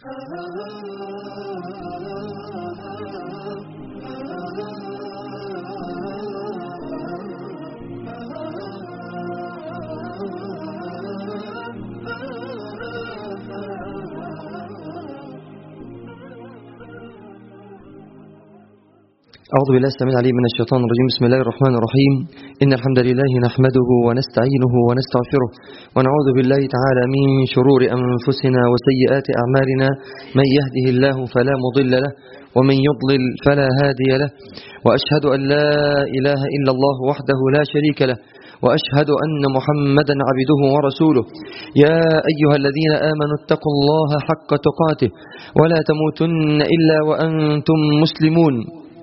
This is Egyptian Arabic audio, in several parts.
أعوذ بالله السميع العليم من الشيطان الرجيم بسم الله الرحمن الرحيم إن الحمد لله نحمده ونستعينه ونستغفره ونعوذ بالله تعالى من شرور أنفسنا وسيئات أعمالنا من يهده الله فلا مضل له ومن يضلل فلا هادي له وأشهد أن لا إله إلا الله وحده لا شريك له وأشهد أن محمدا عبده ورسوله يا أيها الذين آمنوا اتقوا الله حق تقاته ولا تموتن إلا وأنتم مسلمون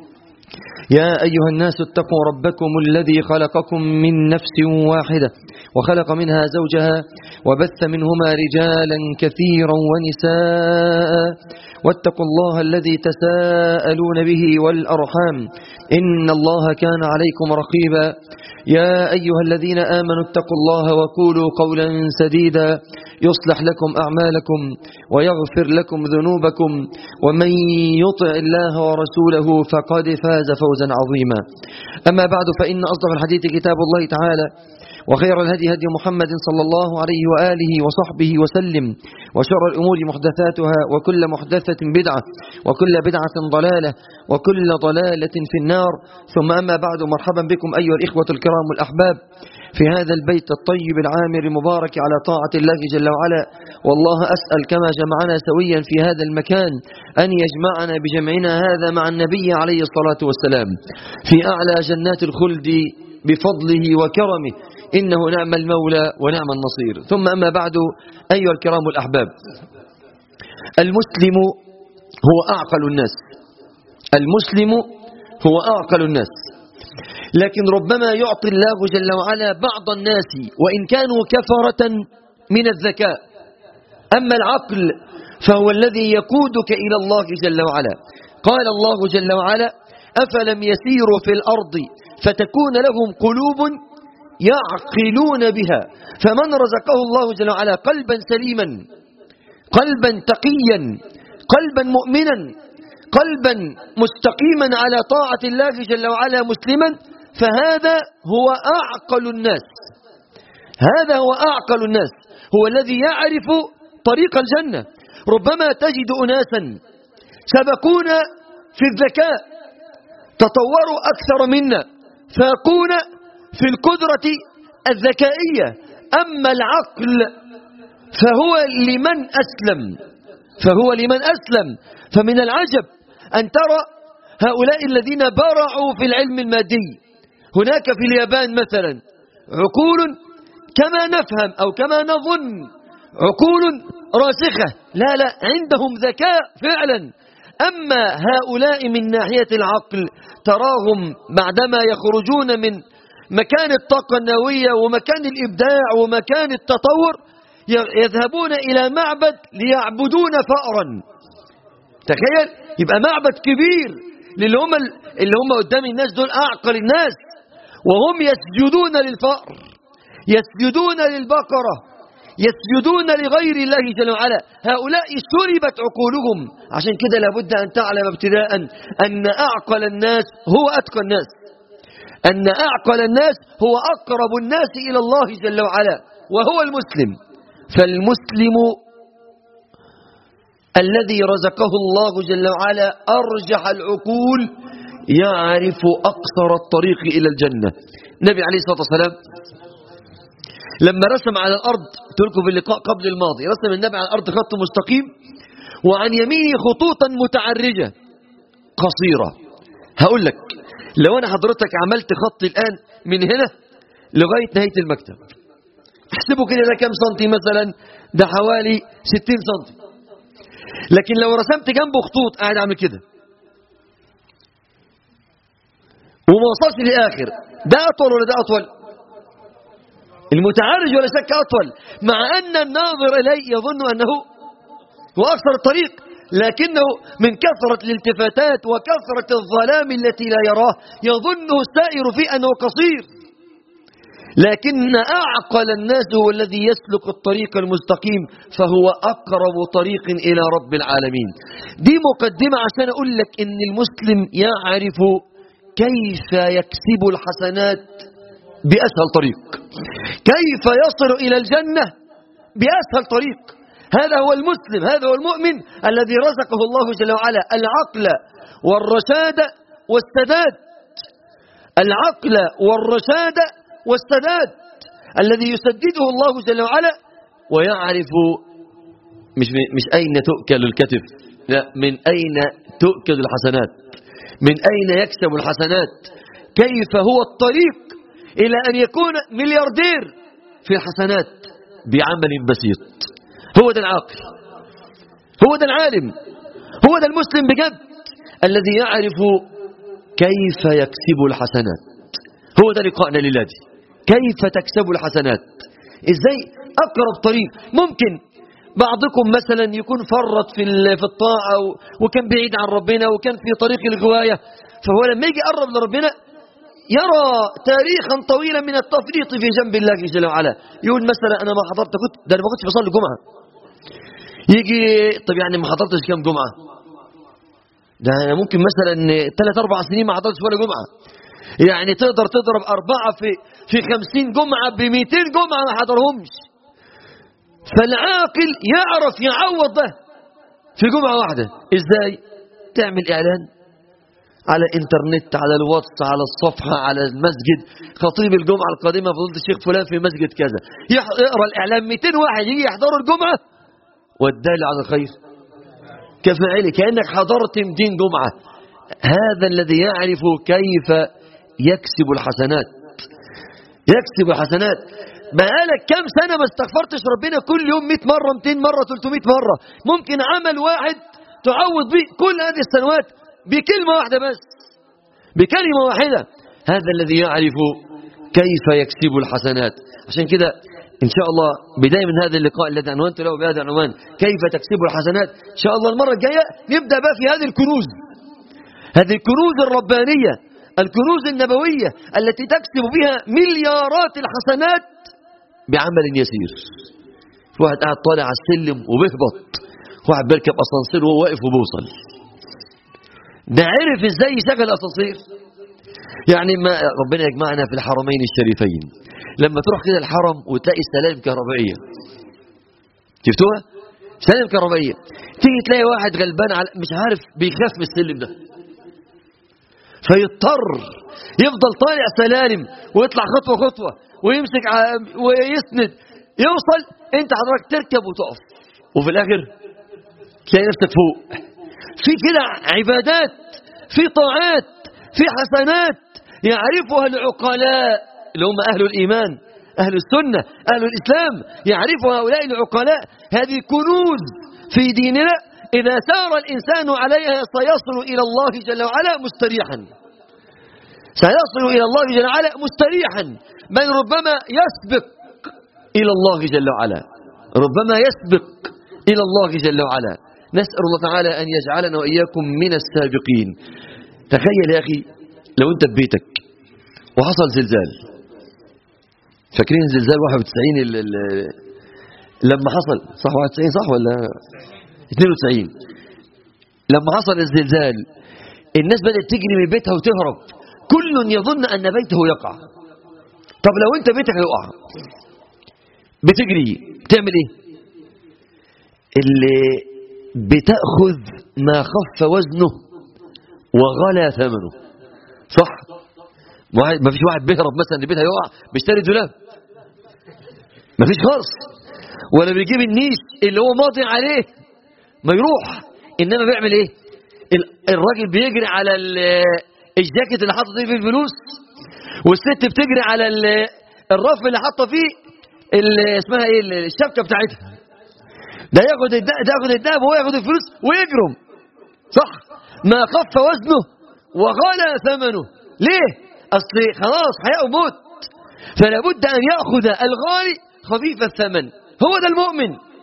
يا أيها الناس اتقوا ربكم الذي خلقكم من نفس واحدة وخلق منها زوجها وبث منهما رجالا كثيرا ونساء واتقوا الله الذي تساءلون به والأرحام إن الله كان عليكم رقيبا يا أيها الذين آمنوا اتقوا الله وقولوا قولا سديدا يصلح لكم أعمالكم ويغفر لكم ذنوبكم ومن يطع الله ورسوله فقد فاز فوزا عظيما أما بعد فإن أصدق الحديث كتاب الله تعالى وخير الهدي هدي محمد صلى الله عليه وآله وصحبه وسلم وشر الأمور محدثاتها وكل محدثة بدعة وكل بدعة ضلالة وكل ضلالة في النار ثم أما بعد مرحبا بكم أيها الإخوة الكرام الأحباب في هذا البيت الطيب العامر المبارك على طاعة الله جل وعلا والله أسأل كما جمعنا سويا في هذا المكان أن يجمعنا بجمعنا هذا مع النبي عليه الصلاة والسلام في أعلى جنات الخلد بفضله وكرمه إنه نعم المولى ونعم النصير ثم أما بعد أيها الكرام الأحباب المسلم هو أعقل الناس المسلم هو أعقل الناس لكن ربما يعطي الله جل وعلا بعض الناس وإن كانوا كفرة من الذكاء أما العقل فهو الذي يقودك إلى الله جل وعلا قال الله جل وعلا أفلم يسيروا في الأرض فتكون لهم قلوب يعقلون بها فمن رزقه الله جل وعلا قلبا سليما قلبا تقيا قلبا مؤمنا قلبا مستقيما على طاعة الله جل وعلا مسلما فهذا هو أعقل الناس هذا هو أعقل الناس هو الذي يعرف طريق الجنة ربما تجد أناسا سبقونا في الذكاء تطوروا أكثر منا فاقون في القدرة الذكائية أما العقل فهو لمن أسلم فهو لمن أسلم فمن العجب أن ترى هؤلاء الذين برعوا في العلم المادي هناك في اليابان مثلا عقول كما نفهم أو كما نظن عقول راسخة لا لا عندهم ذكاء فعلا أما هؤلاء من ناحية العقل تراهم بعدما يخرجون من مكان الطاقة النووية ومكان الإبداع ومكان التطور يذهبون إلى معبد ليعبدون فأرا تخيل يبقى معبد كبير اللي هم اللي هم قدام الناس دول أعقل الناس وهم يسجدون للفأر يسجدون للبقرة يسجدون لغير الله جل وعلا هؤلاء سربت عقولهم عشان كده لابد أن تعلم ابتداء أن أعقل الناس هو أتقى الناس أن أعقل الناس هو أقرب الناس إلى الله جل وعلا وهو المسلم فالمسلم الذي رزقه الله جل وعلا أرجح العقول يعرف أقصر الطريق إلى الجنة النبي عليه الصلاة والسلام لما رسم على الأرض تلكم في اللقاء قبل الماضي رسم النبي على الأرض خط مستقيم وعن يمينه خطوطا متعرجة قصيرة هقول لك لو أنا حضرتك عملت خط الآن من هنا لغاية نهاية المكتب احسبوا كده ده كام سنتي مثلا ده حوالي 60 سنتي لكن لو رسمت جنبه خطوط قاعد اعمل كده وما وصلش للاخر ده اطول ولا ده اطول المتعرج ولا شك اطول مع ان الناظر اليه يظن انه هو اقصر الطريق لكنه من كثرة الالتفاتات وكثرة الظلام التي لا يراه يظنه السائر فيه أنه قصير لكن أعقل الناس هو الذي يسلك الطريق المستقيم فهو أقرب طريق إلى رب العالمين دي مقدمة عشان أقول لك إن المسلم يعرف كيف يكسب الحسنات بأسهل طريق كيف يصل إلى الجنة بأسهل طريق هذا هو المسلم هذا هو المؤمن الذي رزقه الله جل وعلا العقل والرشاد والسداد العقل والرشاد والسداد الذي يسدده الله جل وعلا ويعرف مش مش أين تؤكل الكتف لا من أين تؤكل الحسنات من أين يكسب الحسنات كيف هو الطريق إلى أن يكون ملياردير في الحسنات بعمل بسيط هو ده العاقل هو ده العالم هو ده المسلم بجد الذي يعرف كيف يكسب الحسنات هو ده لقاءنا لله كيف تكسب الحسنات ازاي اقرب طريق ممكن بعضكم مثلا يكون فرط في في الطاعه وكان بعيد عن ربنا وكان في طريق الغوايه فهو لما يجي يقرب لربنا يرى تاريخا طويلا من التفريط في جنب الله جل وعلا يقول مثلا انا ما حضرت كنت ده انا ما كنتش بصلي جمعه يجي طب يعني ما حضرتش كام جمعه ده انا ممكن مثلا ثلاث اربع سنين ما حضرتش ولا جمعه يعني تقدر تضرب أربعة في في خمسين جمعة بمئتين جمعة ما حضرهمش فالعاقل يعرف يعوض ده في جمعة واحدة ازاي تعمل اعلان على الانترنت على الواتس على الصفحة على المسجد خطيب الجمعة القادمة فضيلة الشيخ فلان في مسجد كذا يقرأ الإعلان 200 واحد يجي يحضروا الجمعة والدال على الخير كفاعله كأنك حضرت 200 جمعة هذا الذي يعرف كيف يكسب الحسنات يكسب الحسنات بقالك كام سنة ما استغفرتش ربنا كل يوم 100 مرة 200 مرة 300 مرة ممكن عمل واحد تعوض به كل هذه السنوات بكلمة واحدة بس بكلمة واحدة هذا الذي يعرف كيف يكسب الحسنات عشان كده إن شاء الله بداية من هذا اللقاء الذي عنوانت له بهذا العنوان كيف تكسب الحسنات إن شاء الله المرة الجاية نبدأ بقى في هذه الكنوز هذه الكنوز الربانية الكنوز النبوية التي تكسب بها مليارات الحسنات بعمل يسير واحد قاعد طالع على السلم وبيهبط واحد بيركب اسانسير وهو واقف وبيوصل ده عرف ازاي يشغل اسانسير يعني ما ربنا يجمعنا في الحرمين الشريفين لما تروح كده الحرم وتلاقي السلالم كهربائيه شفتوها سلالم كهربائيه تيجي تلاقي واحد غلبان على مش عارف بيخاف من السلم ده فيضطر يفضل طالع سلالم ويطلع خطوة خطوة ويمسك ويسند يوصل انت حضرتك تركب وتقف وفي الاخر تلاقي نفسك فوق في كده عبادات في طاعات في حسنات يعرفها العقلاء اللي هم اهل الايمان اهل السنة اهل الاسلام يعرفها هؤلاء العقلاء هذه كنوز في ديننا إذا سار الإنسان عليها سيصل إلى الله جل وعلا مستريحا سيصل إلى الله جل وعلا مستريحا بل ربما يسبق إلى الله جل وعلا ربما يسبق إلى الله جل وعلا نسأل الله تعالى أن يجعلنا وإياكم من السابقين تخيل يا أخي لو أنت ببيتك وحصل زلزال فاكرين زلزال 91 ال ال لما حصل صح 91 صح ولا 92 لما حصل الزلزال الناس بدأت تجري من بيتها وتهرب كل يظن أن بيته يقع طب لو أنت بيتك هيقع بتجري بتعمل إيه اللي بتأخذ ما خف وزنه وغلى ثمنه صح ما فيش واحد بيهرب مثلا ان بيتها يقع بيشتري دولاب ما فيش خالص ولا بيجيب النيش اللي هو ماضي عليه ما يروح انما بيعمل ايه الراجل بيجري على الجاكيت اللي حاطط فيه الفلوس والست بتجري على الرف اللي حاطه فيه اسمها ايه الشبكه بتاعتها ده ياخد الدهب ده ياخد الدهب وهو ياخد الفلوس ويجرم صح ما خف وزنه وغلى ثمنه ليه اصل خلاص حياه وموت فلا بد ان ياخذ الغالي خفيف الثمن هو ده المؤمن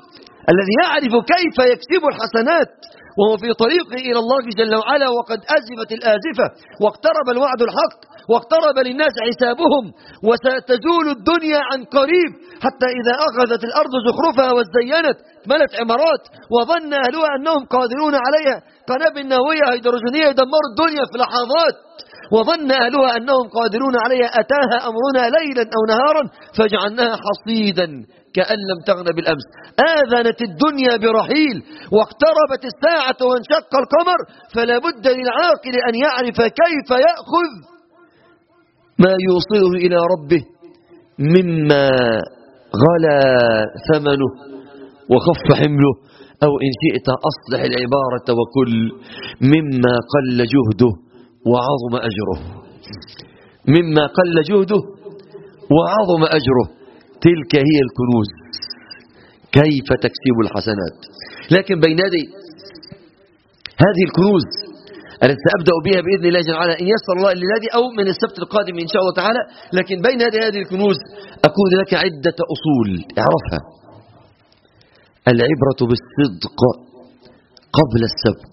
الذي يعرف كيف يكسب الحسنات وهو في طريقه إلى الله جل وعلا وقد أزمت الآزفة واقترب الوعد الحق واقترب للناس حسابهم وستزول الدنيا عن قريب حتى إذا أخذت الأرض زخرفها وازينت ملت عمارات وظن أهلها أنهم قادرون عليها قنابل نووية هيدروجينية يدمر الدنيا في لحظات وظن أهلها أنهم قادرون عليها أتاها أمرنا ليلا أو نهارا فجعلناها حصيدا كأن لم تغن بالأمس آذنت الدنيا برحيل واقتربت الساعة وانشق القمر فلا بد للعاقل أن يعرف كيف يأخذ ما يوصله إلى ربه مما غلا ثمنه وخف حمله أو إن شئت أصلح العبارة وكل مما قل جهده وعظم أجره مما قل جهده وعظم أجره تلك هي الكنوز كيف تكسب الحسنات لكن بين يدي هذه الكنوز التي سأبدأ بها بإذن الله جل وعلا إن يسر الله للذي أو من السبت القادم إن شاء الله تعالى لكن بين يدي هذه الكنوز أكون لك عدة أصول اعرفها العبرة بالصدق قبل السبق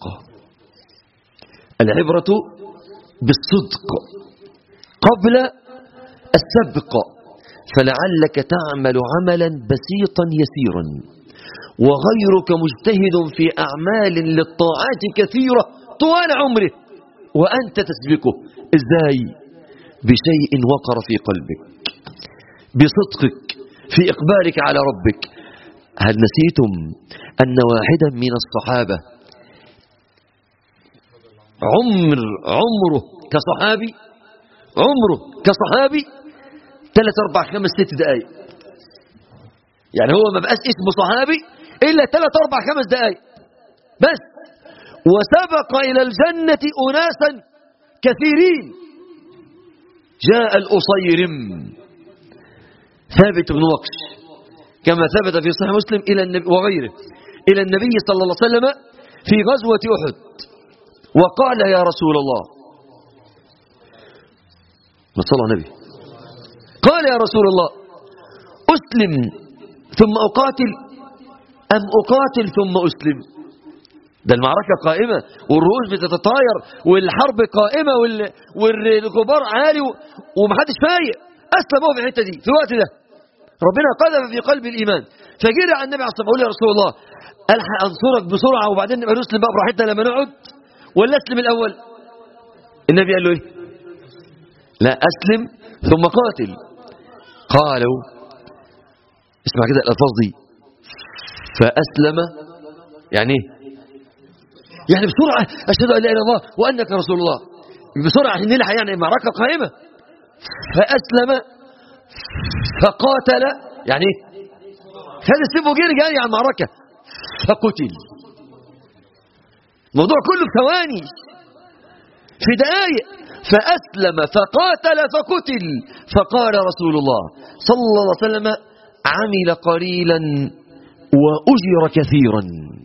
العبرة بالصدق قبل السبق فلعلك تعمل عملا بسيطا يسيرا وغيرك مجتهد في أعمال للطاعات كثيرة طوال عمره وأنت تسبقه إزاي بشيء وقر في قلبك بصدقك في إقبالك على ربك هل نسيتم أن واحدا من الصحابة عمر عمره كصحابي عمره كصحابي ثلاث أربع خمس ست دقائق يعني هو ما بقاش اسمه صحابي إلا ثلاث أربع خمس دقائق بس وسبق إلى الجنة أناسا كثيرين جاء الأصيرم ثابت بن وقش كما ثبت في صحيح مسلم إلى النبي وغيره إلى النبي صلى الله عليه وسلم في غزوة أحد وقال يا رسول الله ما صلى النبي قال يا رسول الله أسلم ثم أقاتل أم أقاتل ثم أسلم ده المعركة قائمة والرؤوس بتتطاير والحرب قائمة وال... والغبار عالي و... ومحدش فايق أسلم هو في الحتة دي في الوقت ده ربنا قذف في قلب الإيمان فجري على النبي عليه الصلاة والسلام يا رسول الله ألحق أنصرك بسرعة وبعدين نبقى نسلم بقى براحتنا لما نقعد ولا أسلم الأول النبي قال له إيه لا أسلم ثم قاتل قالوا اسمع كده الألفاظ دي فأسلم يعني ايه يعني بسرعة أشهد أن لا إله إلا الله وأنك رسول الله بسرعة عشان نلحق يعني معركة قائمة فأسلم فقاتل يعني ايه خد السيف وجري جاري على المعركة فقتل الموضوع كله في ثواني في دقائق فأسلم فقاتل فقتل فقال رسول الله صلى الله عليه وسلم عمل قليلا وأجر كثيرا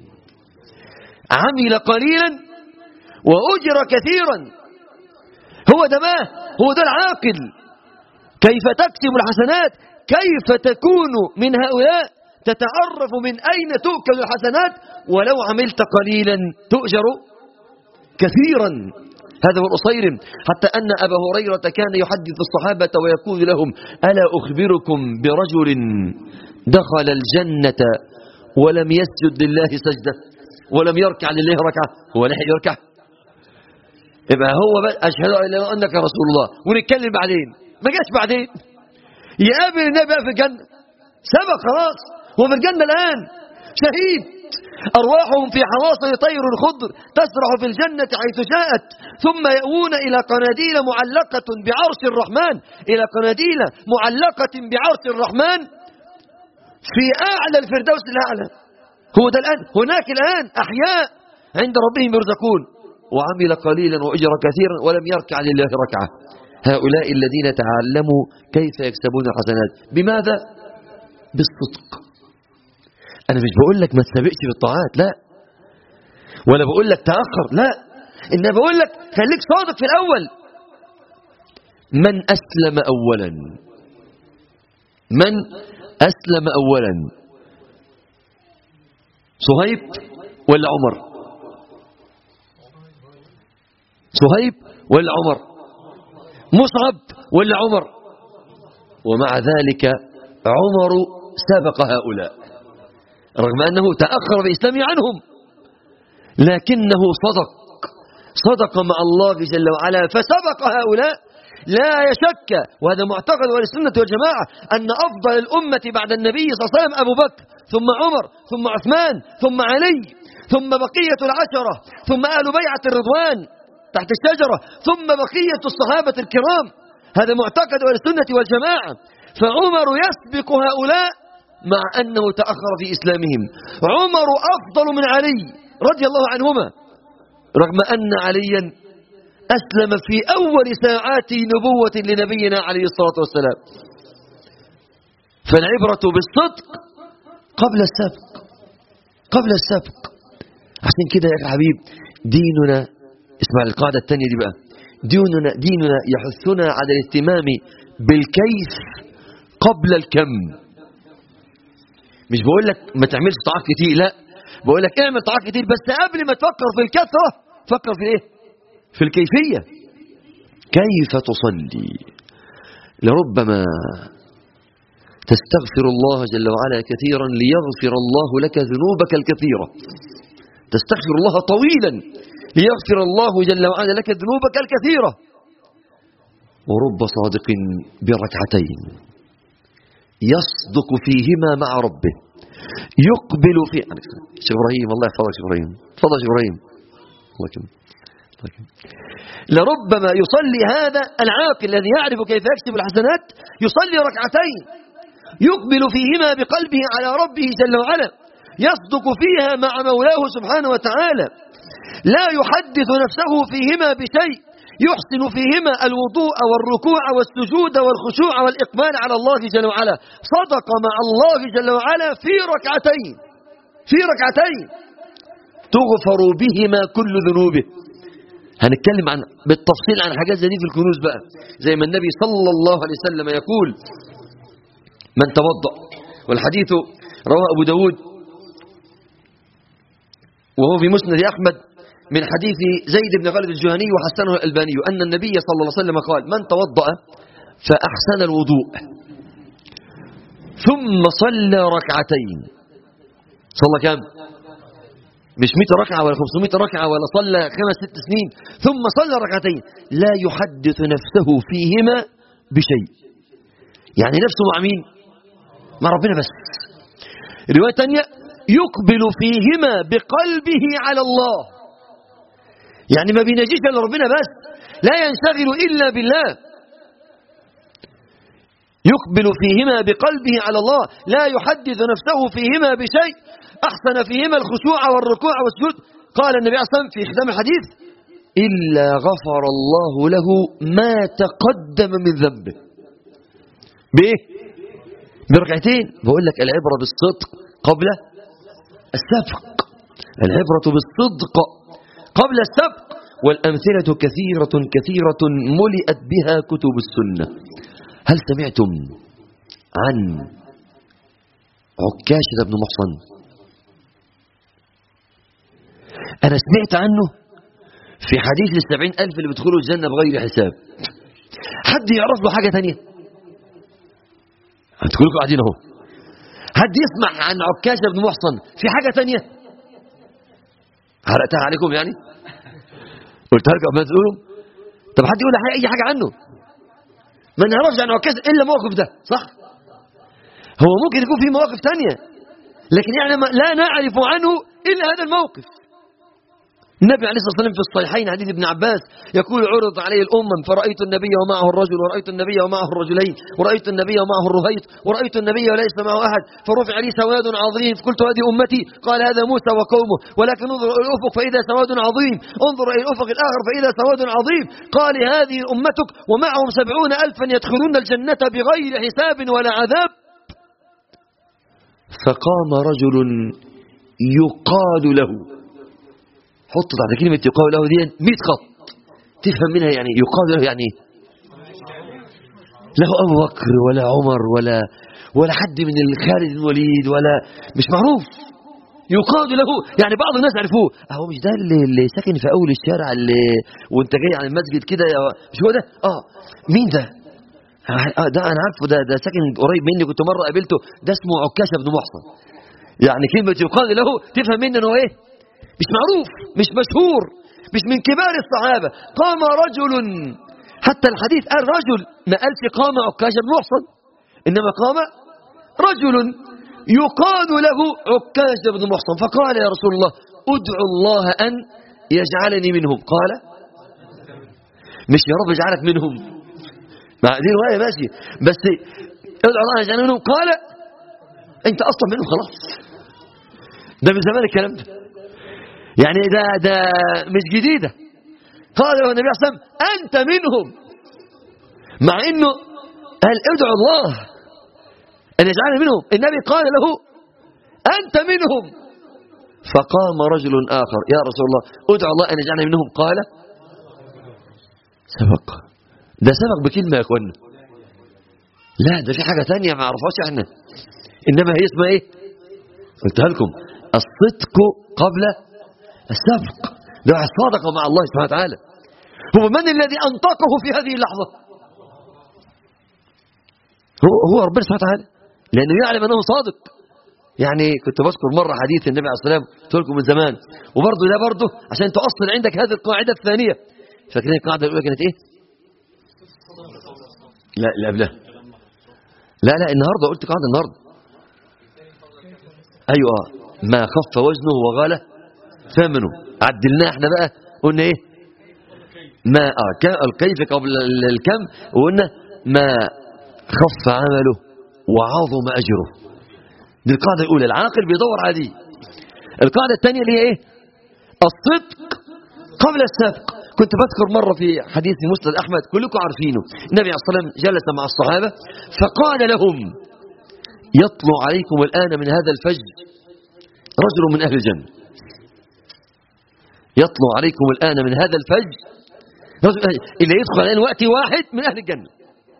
عمل قليلا وأجر كثيرا هو ده ما هو ده العاقل كيف تكسب الحسنات كيف تكون من هؤلاء تتعرف من أين تؤكل الحسنات ولو عملت قليلا تؤجر كثيرا هذا هو الأصيرم حتى أن أبا هريرة كان يحدث الصحابة ويقول لهم ألا أخبركم برجل دخل الجنة ولم يسجد لله سجدة ولم يركع لله ركعة هو لحق يركع يبقى هو أشهد أن لا أنك رسول الله ونتكلم بعدين ما جاش بعدين يقابل النبي في الجنة سبق خلاص هو في الجنة الآن شهيد أرواحهم في حواصل طير خضر تسرح في الجنة حيث شاءت ثم يأوون إلى قناديل معلقة بعرش الرحمن إلى قناديل معلقة بعرش الرحمن في أعلى الفردوس الأعلى هو ده الآن هناك الآن أحياء عند ربهم يرزقون وعمل قليلا وأجر كثيرا ولم يركع لله ركعة هؤلاء الذين تعلموا كيف يكسبون الحسنات بماذا؟ بالصدق أنا مش بقول لك ما تسابقش بالطاعات لا ولا بقول لك تأخر لا إن بقول لك خليك صادق في الأول من أسلم أولا من أسلم أولا صهيب ولا عمر صهيب ولا عمر مصعب ولا عمر ومع ذلك عمر سبق هؤلاء رغم أنه تأخر بإسلامه عنهم لكنه صدق صدق مع الله جل وعلا فسبق هؤلاء لا يشك وهذا معتقد أهل السنة والجماعة أن أفضل الأمة بعد النبي صلى الله عليه وسلم أبو بكر ثم عمر ثم عثمان ثم علي ثم بقية العشرة ثم أهل بيعة الرضوان تحت الشجرة ثم بقية الصحابة الكرام هذا معتقد أهل السنة والجماعة فعمر يسبق هؤلاء مع أنه تأخر في إسلامهم عمر أفضل من علي رضي الله عنهما رغم أن عليا أسلم في أول ساعات نبوة لنبينا عليه الصلاة والسلام فالعبرة بالصدق قبل السبق قبل السبق عشان كده يا حبيب ديننا اسمع القاعدة الثانية دي بقى ديننا, ديننا يحثنا على الاهتمام بالكيف قبل الكم مش بقول لك ما تعملش طاعات كتير لا بقول لك اعمل طاعات كتير بس قبل ما تفكر في الكثرة فكر في ايه في الكيفية كيف تصلي لربما تستغفر الله جل وعلا كثيرا ليغفر الله لك ذنوبك الكثيرة تستغفر الله طويلا ليغفر الله جل وعلا لك ذنوبك الكثيرة ورب صادق بركعتين يصدق فيهما مع ربه يقبل في شيخ ابراهيم الله يحفظك شيخ ابراهيم تفضل شيخ ابراهيم الله يكرمك لربما يصلي هذا العاقل الذي يعرف كيف يكسب الحسنات يصلي ركعتين يقبل فيهما بقلبه على ربه جل وعلا يصدق فيها مع مولاه سبحانه وتعالى لا يحدث نفسه فيهما بشيء يحسن فيهما الوضوء والركوع والسجود والخشوع والإقبال على الله جل وعلا صدق مع الله جل وعلا في ركعتين في ركعتين تغفر بهما كل ذنوبه هنتكلم عن بالتفصيل عن حاجات زي دي في الكنوز بقى زي ما النبي صلى الله عليه وسلم يقول من توضأ والحديث رواه أبو داود وهو في مسند أحمد من حديث زيد بن خالد الجهني وحسنه الألباني أن النبي صلى الله عليه وسلم قال من توضأ فأحسن الوضوء ثم صلى ركعتين صلى كم مش 100 ركعة ولا 500 ركعة ولا صلى خمس ست سنين ثم صلى ركعتين لا يحدث نفسه فيهما بشيء يعني نفسه مع مين مع ربنا بس رواية تانية يقبل فيهما بقلبه على الله يعني ما بينجيش الا ربنا بس لا ينشغل إلا بالله يقبل فيهما بقلبه على الله لا يحدث نفسه فيهما بشيء أحسن فيهما الخشوع والركوع والسجود قال النبي عليه الصلاة والسلام في ختام الحديث إلا غفر الله له ما تقدم من ذنبه بإيه؟ بركعتين بقول لك العبرة بالصدق قبل السبق العبرة بالصدق قبل السبق والأمثلة كثيرة كثيرة ملئت بها كتب السنة هل سمعتم عن عكاشة بن محصن أنا سمعت عنه في حديث السبعين ألف اللي بيدخلوا الجنة بغير حساب حد يعرف له حاجة تانية هتقولكم قاعدين اهو حد يسمع عن عكاشة بن محصن في حاجة تانية حرقتها عليكم يعني قلت لكم ما تقولوا طب حد يقول أي حاجة عنه ما نعرفش عن عكاشة إلا الموقف ده صح هو ممكن يكون في مواقف تانية لكن يعني لا نعرف عنه إلا هذا الموقف النبي عليه الصلاة والسلام في الصحيحين حديث ابن عباس يقول عرض علي الأمم فرأيت النبي ومعه الرجل ورأيت النبي ومعه الرجلين ورأيت النبي ومعه الرهيط ورأيت النبي وليس معه أحد فرفع لي سواد عظيم فقلت هذه أمتي قال هذا موسى وقومه ولكن انظر إلى الأفق فإذا سواد عظيم انظر إلى الأفق الآخر فإذا سواد عظيم قال هذه أمتك ومعهم سبعون ألفا يدخلون الجنة بغير حساب ولا عذاب فقام رجل يقال له حط تحت كلمة يقال له دي 100 خط تفهم منها يعني يقال له يعني له أبو بكر ولا عمر ولا ولا حد من الخالد بن الوليد ولا مش معروف يقال له يعني بعض الناس عرفوه اهو مش ده اللي, اللي ساكن في اول الشارع اللي وانت جاي على المسجد كده يا- مش هو ده اه مين ده آه ده انا عارفه ده ده ساكن قريب مني كنت مره قابلته ده اسمه عكاشه بن محصن يعني كلمه يقال له تفهم منه انه ايه مش معروف مش مشهور مش من كبار الصحابه قام رجل حتى الحديث قال رجل ما قالش قام عكاشه بن محصن انما قام رجل يقال له عكاش بن محصن فقال يا رسول الله ادعو الله أن يجعلني منهم قال مش يا رب اجعلك منهم مع دي رواية ماشي بس ادعو الله أن يجعلني منهم قال انت اصلا منهم خلاص ده من زمان الكلام ده يعني ده ده مش جديدة قال له النبي عليه الصلاة والسلام أنت منهم مع انه قال ادعو الله أن يجعلني منهم النبي قال له أنت منهم فقام رجل آخر يا رسول الله ادعو الله أن يجعلني منهم قال سبق ده سبق بكلمة يا اخوانا لا ده في حاجة ثانية ما عرفهاش احنا إنما هي اسمها ايه قلتها لكم الصدق قبل السبق ده واحد صادق مع الله سبحانه وتعالى هو من الذي أنطقه في هذه اللحظة هو هو ربنا سبحانه وتعالى لأنه يعلم أنه صادق يعني كنت بذكر مرة حديث النبي عليه الصلاة والسلام قلت لكم من زمان وبرضه ده برضه عشان تؤصل عندك هذه القاعدة الثانية فاكرين القاعدة الأولى كانت إيه؟ لا لا قبلها لا لا النهاردة قلت قاعدة النهاردة أيوة ما خف وزنه وغلى ثمنه عدلناه احنا بقى قلنا إيه؟ ما آه كا- الكيف قبل ال- الكم وقلنا ما خف عمله وعظم أجره دي القاعدة الأولى العاقل بيدور على دي القاعدة الثانية اللي هي إيه الصدق قبل السبق كنت بذكر مرة في حديث مسند أحمد كلكم عارفينه النبي عليه الصلاة والسلام جلس مع الصحابة فقال لهم يطلع عليكم الآن من هذا الفجر رجل من أهل الجنة يطلع عليكم الآن من هذا الفجر رجل اللي يدخل الآن وقت واحد من أهل الجنة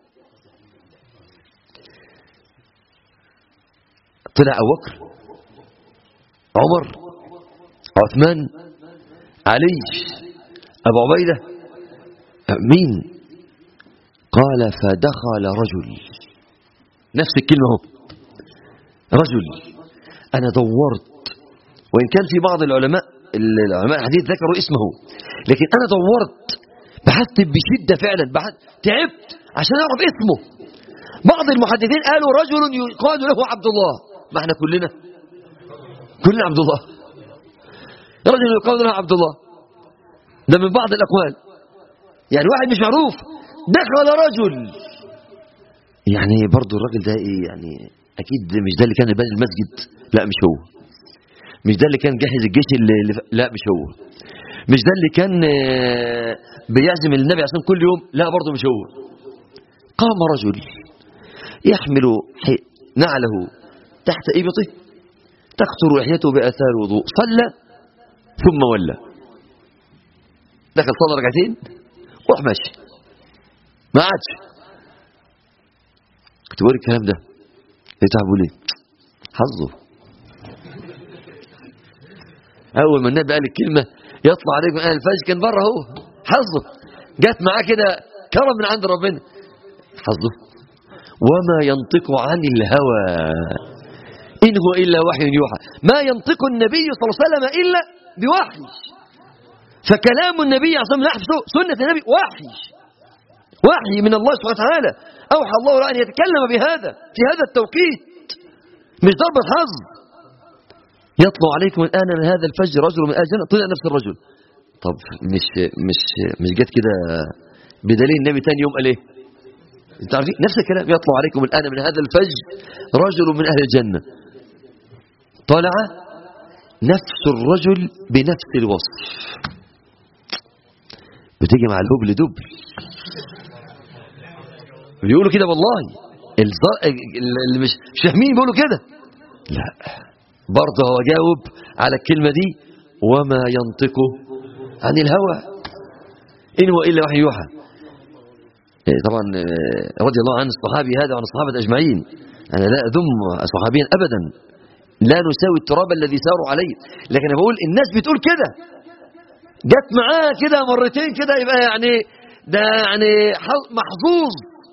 طلع أبو بكر عمر عثمان علي أبو عبيدة مين قال فدخل رجل نفس الكلمة هو رجل أنا دورت وإن كان في بعض العلماء العلماء الحديث ذكروا اسمه لكن أنا دورت بحثت بشدة فعلا بحثت تعبت عشان أعرف اسمه بعض المحدثين قالوا رجل يقال له عبد الله ما احنا كلنا كلنا عبد الله رجل يقال له عبد الله ده من بعض الأقوال يعني واحد مش معروف دخل رجل يعني برضو الراجل ده ايه يعني اكيد مش ده اللي كان باني المسجد لا مش هو مش ده اللي كان جاهز الجيش اللي اللي ف- لا مش هو مش ده اللي كان آه، بيعزم النبي عشان كل يوم لا برضه مش هو قام رجل يحمل ح- نعله تحت إبطه تقطر لحيته بآثار وضوء صلى ثم ولى دخل صلى ركعتين وراح ماشي ما عادش كنت بقول الكلام ده لقيت بقول ايه حظه اول ما النبي قال الكلمه يطلع عليكم اهل الفجر كان بره هو حظه جت معاه كده كرم من عند ربنا حظه وما ينطق عن الهوى إن هو إلا وحي يوحى ما ينطق النبي صلى الله عليه وسلم إلا بوحي فكلام النبي عليه الصلاة والسلام سنة النبي وحي وحي من الله سبحانه وتعالى أوحى الله له أن يتكلم بهذا في هذا التوقيت مش ضربة حظ يطلع عليكم الآن من هذا الفجر رجل من الجنة طلع نفس الرجل طب مش مش مش جت كده بدليل النبي تاني يوم قال ايه انت عارفين نفس الكلام يطلع عليكم الآن من هذا الفجر رجل من أهل الجنة طلع نفس الرجل بنفس الوصف بتيجي مع الهبل دبل بيقولوا كده والله الظ- اللي مش مش فاهمين بيقولوا كده لا برضه هو جاوب على الكلمة دي وما ينطق عن الهوى إن هو إلا وحي يوحى إيه طبعا آه، رضي الله عن الصحابي هذا وعن الصحابة أجمعين أنا لا أذم صحابيا أبدا لا نساوي التراب الذي ساروا عليه لكن انا بقول الناس بتقول كده جت معاه كده مرتين كده يبقى يعني ده يعني حظ- محظوظ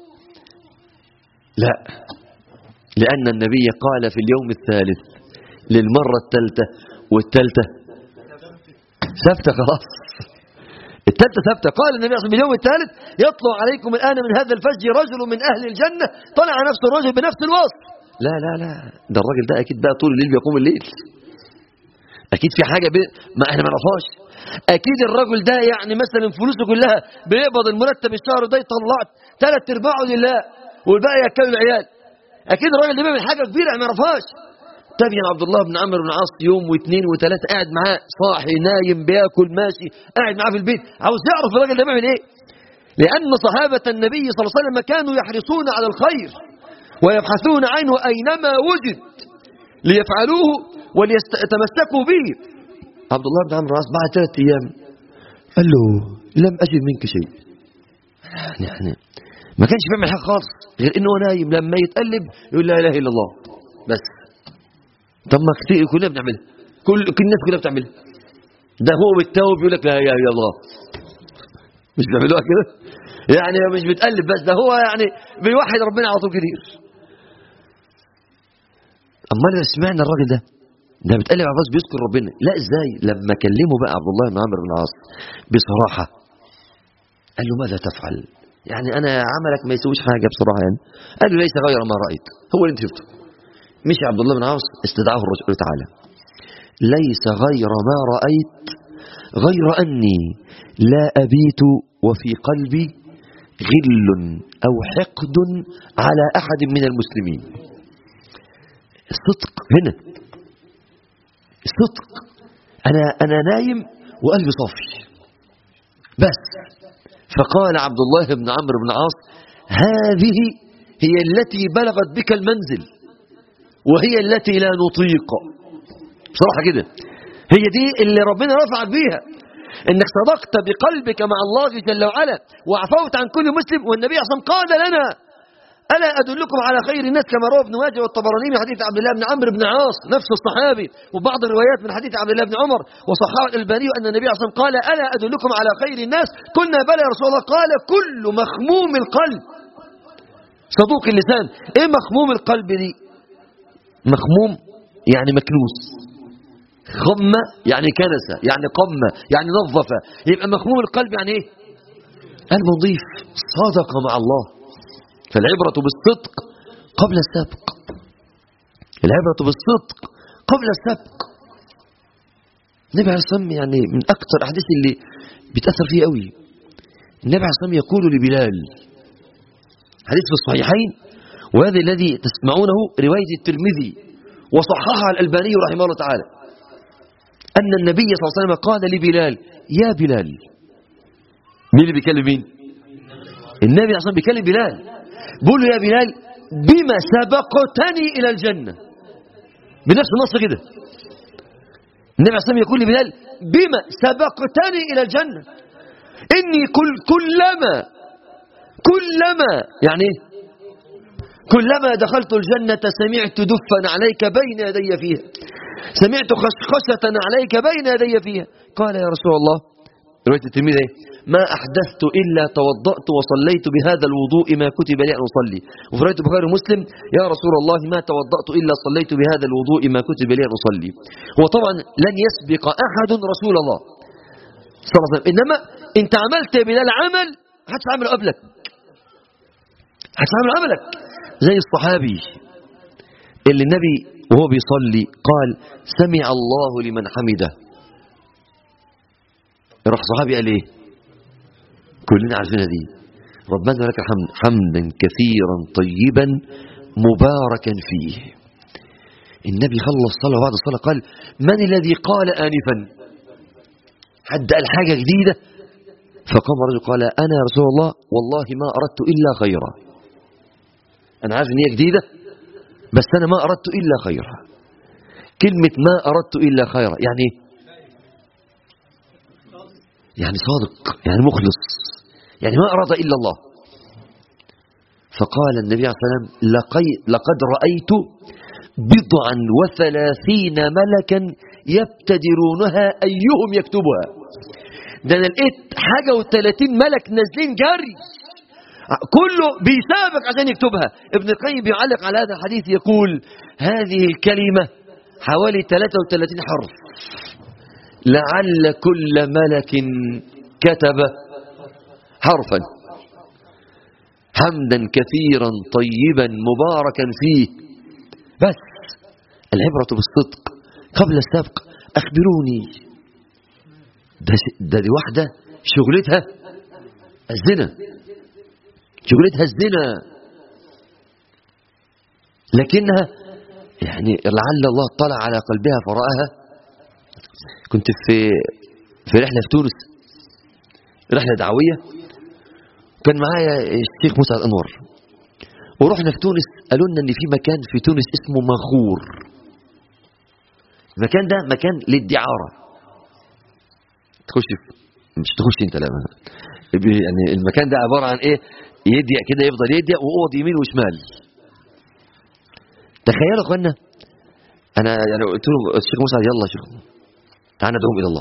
لا لأن النبي قال في اليوم الثالث للمرة الثالثة والثالثة ثابتة خلاص الثالثة ثابتة قال النبي صلى الله عليه وسلم اليوم الثالث يطلع عليكم الآن من هذا الفجر رجل من أهل الجنة طلع نفس الرجل بنفس الوصف لا لا لا ده الراجل ده أكيد بقى طول الليل بيقوم الليل أكيد في حاجة بي... ما احنا ما نعرفهاش أكيد الرجل ده يعني مثلا فلوسه كلها بيقبض المرتب الشهر ده يطلع ثلاث أرباعه لله والباقي ياكلوا العيال أكيد الراجل ده بيعمل حاجة كبيرة ما نعرفهاش تبين عبد الله بن عمرو بن العاص يوم واثنين وثلاثة قاعد معاه صاحي نايم بياكل ماشي قاعد معاه في البيت عاوز يعرف الراجل ده بيعمل ايه لأن صحابة النبي صلى الله عليه وسلم كانوا يحرصون على الخير ويبحثون عنه أينما وجد ليفعلوه وليتمسكوا به عبد الله بن عمرو بن العاص بعد ثلاث أيام قال له لم أجد منك شيء يعني يعني ما كانش بيعمل حاجة خالص غير إنه هو نايم لما يتقلب يقول لا إله إلا الله بس طب ما كتير كلنا بنعملها كل كل الناس كلها بتعملها ده هو بالتوب يقول لك لا اله الا الله مش بيعملوها كده يعني مش بتقلب بس ده هو يعني بيوحد ربنا على طول كتير امال إذا سمعنا الراجل ده ده بتقلب على بس بيذكر ربنا لا ازاي لما كلمه بقى عبد الله بن عمرو بن العاص بصراحه قال له ماذا تفعل يعني انا عملك ما يسويش حاجه بصراحه يعني قال له ليس غير ما رايت هو اللي انت شفته مشي عبد الله بن عاص استدعاه الرسول تعالى ليس غير ما رأيت غير أني لا أبيت وفي قلبي غل أو حقد على أحد من المسلمين الصدق هنا الصدق أنا, أنا نايم وقلبي صافي بس فقال عبد الله بن عمرو بن عاص هذه هي التي بلغت بك المنزل وهي التي لا نطيق بصراحة كده هي دي اللي ربنا رفعك بيها انك صدقت بقلبك مع الله جل وعلا وعفوت عن كل مسلم والنبي صلى الله عليه وسلم قال لنا ألا أدلكم على خير الناس كما روى ابن ماجه والطبراني من حديث عبد الله بن عمرو بن عاص نفس الصحابي وبعض الروايات من حديث عبد الله بن عمر وصححه الألباني أن النبي صلى الله عليه وسلم قال ألا أدلكم على خير الناس قلنا بلى يا رسول الله قال كل مخموم القلب صدوق اللسان ايه مخموم القلب دي مخموم يعني مكنوس خمة يعني كنسة يعني قمة يعني نظفة يبقى مخموم القلب يعني ايه قلب نظيف صادق مع الله فالعبرة بالصدق قبل السبق العبرة بالصدق قبل السبق النبي عليه الصلاة والسلام يعني من أكثر الأحاديث اللي بتأثر فيه قوي النبي عليه الصلاة والسلام يقول لبلال حديث في الصحيحين وهذا الذي تسمعونه رواية الترمذي وصححها الألباني رحمه الله تعالى أن النبي صلى الله عليه وسلم قال لبلال يا بلال مين اللي بيكلم مين النبي صلى الله عليه وسلم بيكلم بلال بيقول له يا بلال بما سبقتني إلى الجنة بنفس النص كده النبي صلى الله عليه وسلم يقول لبلال بما سبقتني إلى الجنة إني كل كلما كلما يعني ايه كلما دخلت الجنة سمعت دفا عليك بين يدي فيها سمعت خشخشة عليك بين يدي فيها قال يا رسول الله رواية التلميذ ايه ما أحدثت إلا توضأت وصليت بهذا الوضوء ما كتب لي أن أصلي وفي رواية البخاري ومسلم يا رسول الله ما توضأت إلا صليت بهذا الوضوء ما كتب لي أن أصلي هو طبعا لن يسبق أحد رسول الله صلى الله عليه وسلم إنما أنت عملت بلال عمل محدش عمله قبلك محدش عمله قبلك زي الصحابي اللي النبي وهو بيصلي قال سمع الله لمن حمده راح صحابي قال ايه كلنا عارفينها دي ربنا لك الحمد حمدا كثيرا طيبا مباركا فيه النبي خلص صلاة وبعد الصلاة قال من الذي قال آنفا حد قال حاجة جديدة فقام الرجل قال أنا يا رسول الله والله ما أردت إلا خيرا أنا عارف إن هي جديدة بس أنا ما أردت إلا خيرا كلمة ما أردت إلا خيرا يعني إيه؟ يعني صادق يعني مخلص يعني ما أراد إلا الله فقال النبي عليه الصلاة والسلام لقد رأيت بضعا وثلاثين ملكا يبتدرونها أيهم يكتبها ده أنا لقيت حاجة وثلاثين ملك نازلين جري كله بيسابق عشان يكتبها ابن القيم بيعلق على هذا الحديث يقول هذه الكلمة حوالي 33 حرف لعل كل ملك كتب حرفا حمدا كثيرا طيبا مباركا فيه بس العبرة بالصدق قبل السبق أخبروني ده, ده دي واحدة شغلتها الزنا شغلتها الزنا لكنها يعني لعل الله اطلع على قلبها فرآها كنت في في رحلة في تونس رحلة دعوية كان معايا الشيخ موسى الأنور ورحنا في تونس قالوا لنا ان في مكان في تونس اسمه مغور المكان ده مكان للدعارة تخش مش تخش انت لا يعني المكان ده عبارة عن ايه يديع كده يفضل يديع واوض يمين وشمال تخيلوا يا اخوانا انا يعني قلت له الشيخ موسى يلا يا شيخ تعالى ندعوهم الى الله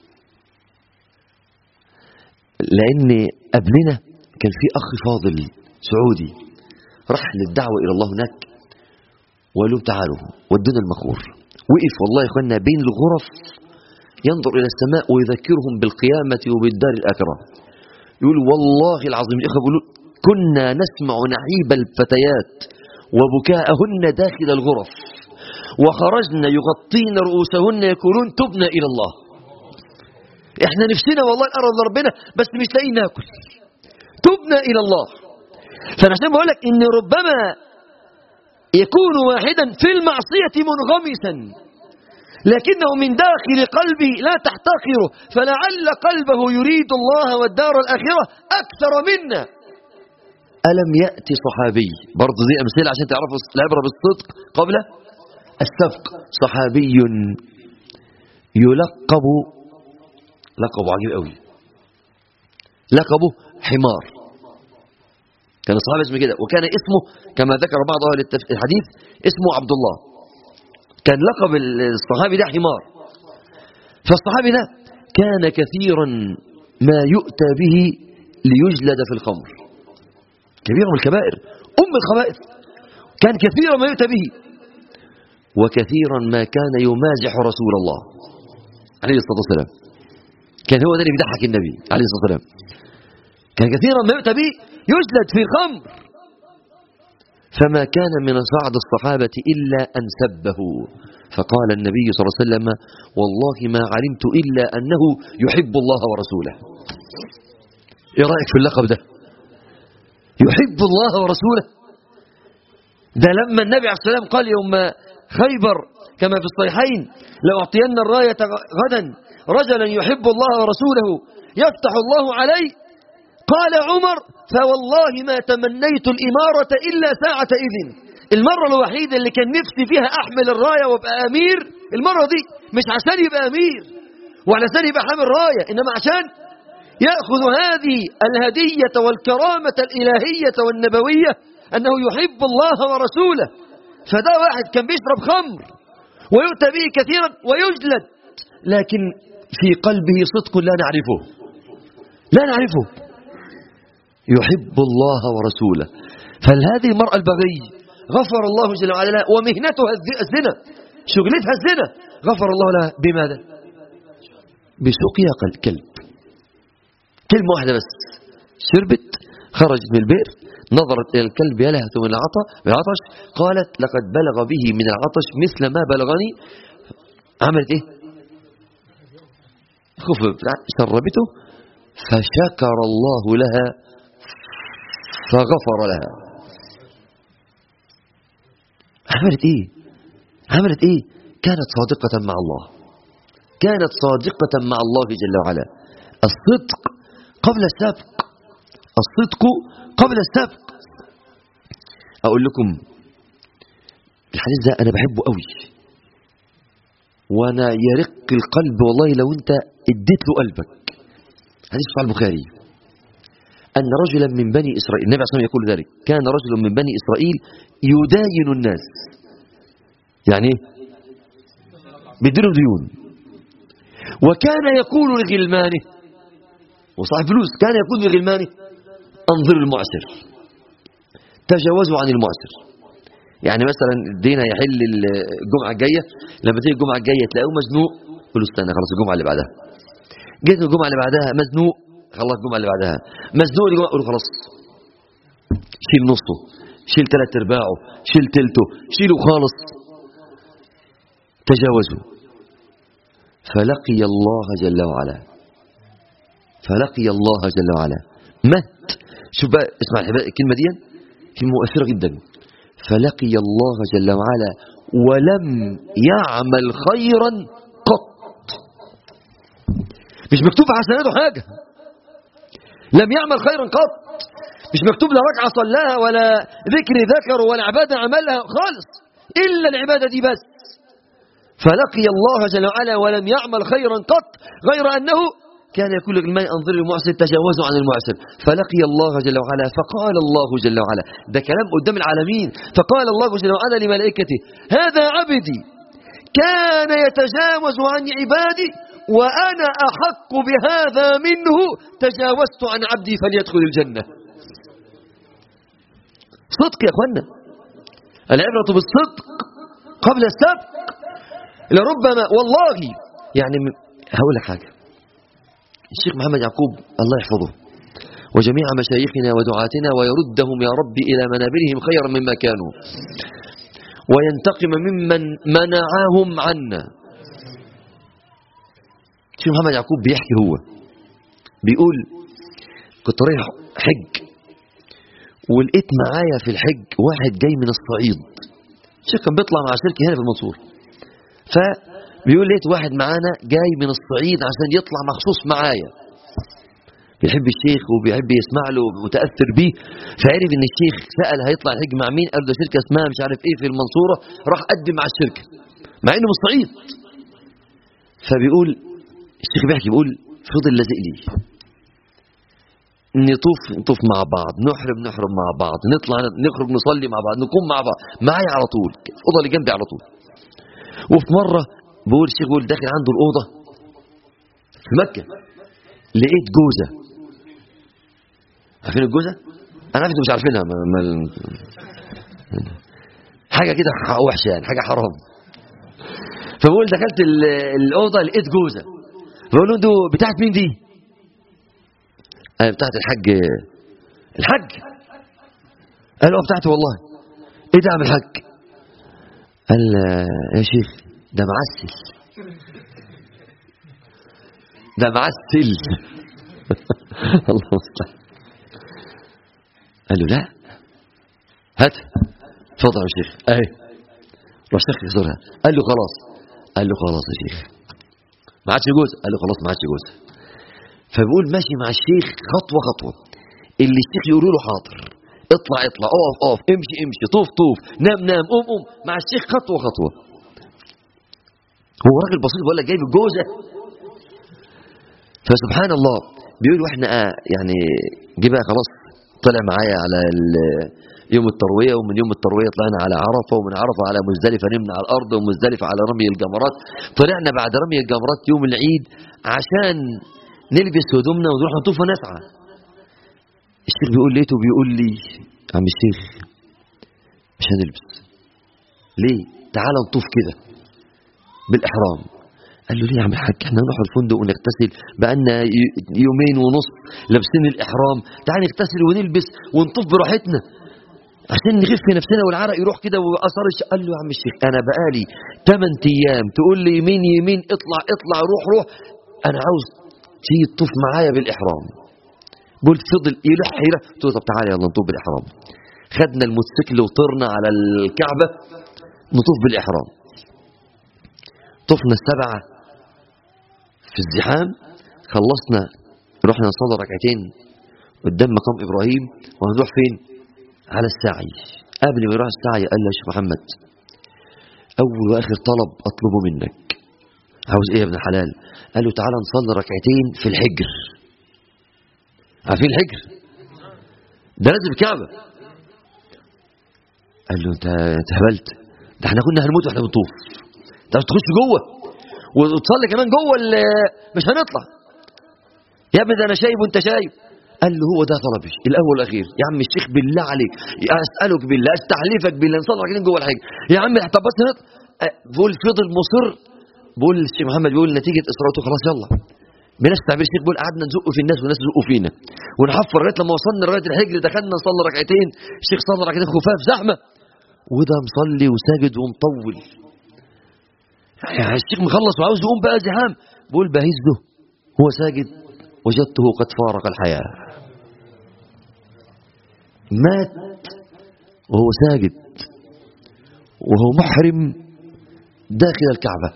لان قبلنا كان في اخ فاضل سعودي راح للدعوه الى الله هناك وقال لهم تعالوا ودونا المخور وقف والله يا اخوانا بين الغرف ينظر الى السماء ويذكرهم بالقيامه وبالدار الاخره يقول والله العظيم الاخوه بيقولوا كنا نسمع نعيب الفتيات وبكاءهن داخل الغرف وخرجن يغطين رؤوسهن يقولون تبنا الى الله احنا نفسنا والله نقرب لربنا بس مش لاقيين ناكل تبنا الى الله فانا عشان بقول لك ان ربما يكون واحدا في المعصيه منغمسا لكنه من داخل قلبه لا تحتقره فلعل قلبه يريد الله والدار الاخره اكثر منا ألم يأتي صحابي برضه دي أمثلة عشان تعرفوا العبرة بالصدق قبل السبق صحابي يلقب لقبه عجيب قوي لقبه حمار كان الصحابي اسمه كده وكان اسمه كما ذكر بعض أهل الحديث اسمه عبد الله كان لقب الصحابي ده حمار فالصحابي ده كان كثيرا ما يؤتى به ليجلد في الخمر كبير من الكبائر أم الخبائث كان كثيرا ما يؤتى به وكثيرا ما كان يمازح رسول الله عليه الصلاة والسلام كان هو ده اللي بيضحك النبي عليه الصلاة والسلام كان كثيرا ما يؤتى به يجلد في خمر فما كان من صعد الصحابة إلا أن سبه فقال النبي صلى الله عليه وسلم والله ما علمت إلا أنه يحب الله ورسوله إيه رأيك في اللقب ده يحب الله ورسوله ده لما النبي عليه الصلاة والسلام قال يوم خيبر كما في الصحيحين لأعطين الراية غدا رجلا يحب الله ورسوله يفتح الله عليه قال عمر فوالله ما تمنيت الإمارة إلا ساعة إذن المرة الوحيدة اللي كان نفسي فيها أحمل الراية وابقى أمير المرة دي مش عشان يبقى أمير وعشان يبقى حامل راية إنما عشان يأخذ هذه الهدية والكرامة الإلهية والنبوية أنه يحب الله ورسوله فده واحد كان بيشرب خمر ويؤتى به كثيرا ويجلد لكن في قلبه صدق لا نعرفه لا نعرفه يحب الله ورسوله فهذه المرأة البغي غفر الله جل وعلا لها ومهنتها الزنا شغلتها الزنا غفر الله لها بماذا بسقيا كلب كلمة واحدة بس شربت خرجت من البئر نظرت إلى الكلب يلهث من العطش قالت لقد بلغ به من العطش مثل ما بلغني عملت ايه خف شربته فشكر الله لها فغفر لها عملت ايه عملت ايه كانت صادقة مع الله كانت صادقة مع الله جل وعلا الصدق قبل السبق الصدق قبل السبق أقول لكم الحديث ده أنا بحبه قوي وأنا يرق القلب والله لو أنت اديت له قلبك حديث صحيح البخاري أن رجلا من بني إسرائيل النبي عليه الصلاة والسلام يقول ذلك كان رجل من بني إسرائيل يداين الناس يعني ايه بيديله ديون وكان يقول لغلمانه وصاحب فلوس كان يقول لغلمانه انظروا المعسر تجاوزوا عن المعسر يعني مثلا الدين هيحل الجمعه الجايه لما تيجي الجمعه الجايه تلاقيه مزنوق قول له استنى خلاص الجمعه اللي بعدها جيت الجمعه اللي بعدها مزنوق خلاص الجمعه اللي بعدها مزنوق الجمعه قول له خلاص شيل نصه شيل ثلاث ارباعه شيل تلته شيله خالص تجاوزوا فلقي الله جل وعلا فلقي الله جل وعلا مات شوف بقى اسمع الكلمه دي كلمه مؤثره جدا فلقي الله جل وعلا ولم يعمل خيرا قط مش مكتوب في حسناته حاجه لم يعمل خيرا قط مش مكتوب لا ركعه صلاها ولا ذكر ذكر ولا عباده عملها خالص الا العباده دي بس فلقي الله جل وعلا ولم يعمل خيرا قط غير انه كان يقول للماء انظر المعسر تجاوزوا عن المعسر فلقي الله جل وعلا فقال الله جل وعلا ده كلام قدام العالمين فقال الله جل وعلا لملائكته هذا عبدي كان يتجاوز عن عبادي وأنا أحق بهذا منه تجاوزت عن عبدي فليدخل الجنة صدق يا أخوانا العبرة بالصدق قبل السبق لربما والله يعني هقول لك حاجة الشيخ محمد يعقوب الله يحفظه وجميع مشايخنا ودعاتنا ويردهم يا رب إلى منابرهم خيرا مما كانوا وينتقم ممن منعهم عنا الشيخ محمد يعقوب بيحكي هو بيقول كنت رايح حج ولقيت معايا في الحج واحد جاي من الصعيد الشيخ كان بيطلع مع شركة هنا في المنصور فبيقول لقيت واحد معانا جاي من الصعيد عشان يطلع مخصوص معايا بيحب الشيخ وبيحب يسمع له ومتاثر بيه فعرف ان الشيخ سال هيطلع الحج مع مين قال له شركه اسمها مش عارف ايه في المنصوره راح قدم مع الشركه مع انه من الصعيد فبيقول الشيخ بيحكي بيقول فضل لازق لي نطوف نطوف مع بعض نحرم نحرم مع بعض نطلع نخرج نصلي مع بعض نقوم مع بعض معايا على طول الاوضه اللي جنبي على طول وفي مره بقول الشيخ بيقول داخل عنده الاوضه في مكه لقيت جوزه عارفين الجوزه انا عارف انتوا مش عارفينها ما ما حاجه كده وحشه يعني حاجه حرام فبقول دخلت الاوضه لقيت جوزه بقول له انتوا بتاعت مين دي انا بتاعت الحاج الحاج قال له بتاعتي والله ايه ده يا عم الحاج قال يا شيخ ده معسل ده معسل الله المستعان قال له لا هات اتفضل يا شيخ اهي راح الشيخ يزورها قال له خلاص قال له خلاص يا شيخ ما عادش جوز قال له خلاص ما عادش جوز فبيقول ماشي مع الشيخ خطوه خطوه اللي الشيخ يقول له حاضر اطلع اطلع اقف اقف امشي امشي طوف طوف نام نام قوم قوم مع الشيخ خطوه خطوه هو راجل بسيط بقول لك جايب الجوزه فسبحان الله بيقول واحنا آه يعني جه بقى خلاص طلع معايا على يوم الترويه ومن يوم الترويه طلعنا على عرفه ومن عرفه على مزدلفه نمنا على الارض ومزدلفه على رمي الجمرات طلعنا بعد رمي الجمرات يوم العيد عشان نلبس هدومنا ونروح نطوف ونسعى الشيخ بيقول ليته بيقول لي عم الشيخ مش هنلبس ليه تعال نطوف كده بالاحرام قال له ليه يا عم الحاج احنا نروح الفندق ونغتسل بقالنا يومين ونص لابسين الاحرام تعال نغتسل ونلبس ونطوف براحتنا عشان نخف نفسنا والعرق يروح كده واثار قال له يا عم الشيخ انا بقالي 8 ايام تقول لي يمين يمين اطلع اطلع روح روح انا عاوز تيجي تطوف معايا بالاحرام قلت فضل يلح يلح قلت له طب تعالى يلا نطوف بالاحرام خدنا الموتوسيكل وطرنا على الكعبه نطوف بالاحرام طفنا السبعه في الزحام خلصنا رحنا نصلي ركعتين قدام مقام ابراهيم وهنروح فين على السعي قبل ما يروح السعي قال له يا شيخ محمد اول واخر طلب اطلبه منك عاوز ايه يا ابن الحلال قال له تعالى نصلي ركعتين في الحجر عارفين الحجر ده نازل الكعبه قال له انت انت هبلت ده احنا كنا هنموت واحنا بنطوف ده تخش جوه وتصلي كمان جوه ال- مش هنطلع يا ابني ده انا شايب وانت شايب قال له هو ده طلبي الاول والاخير يا عم الشيخ بالله عليك اسالك بالله استحلفك بالله نصلي ركعتين جوه الحاجه يا عم طب بس نط... أه، بقول فضل مصر بقول الشيخ محمد بيقول نتيجه اصراراته خلاص يلا بنفس تعبير الشيخ بيقول قعدنا نزق في الناس والناس تزقوا فينا ونحفر لغايه لما وصلنا لغايه الحجر دخلنا نصلي ركعتين الشيخ صلى ركعتين خفاف زحمه وده مصلي وساجد ومطول يعني الشيخ مخلص وعاوز يقوم بقى زحام بقول بهزه هو ساجد وجدته قد فارق الحياة مات وهو ساجد وهو محرم داخل الكعبة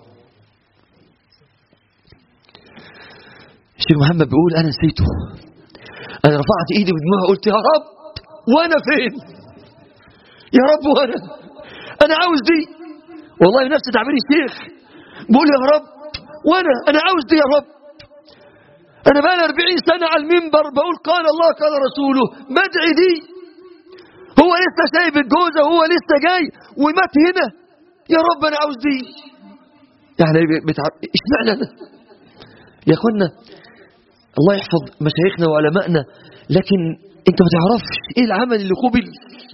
الشيخ محمد بيقول أنا نسيته أنا رفعت إيدي بدموعي قلت يا رب وأنا فين يا رب وأنا أنا عاوز دي والله نفس تعبير الشيخ بقول يا رب وأنا أنا عاوز دي يا رب أنا بقى 40 سنة على المنبر بقول قال الله قال رسوله ما ادعي دي هو لسه سايب الجوزة هو لسه جاي ومات هنا يا رب أنا عاوز دي يعني بتعب اشمعنى أنا يا اخوانا الله يحفظ مشايخنا وعلمائنا لكن انت ما تعرفش ايه العمل اللي قبل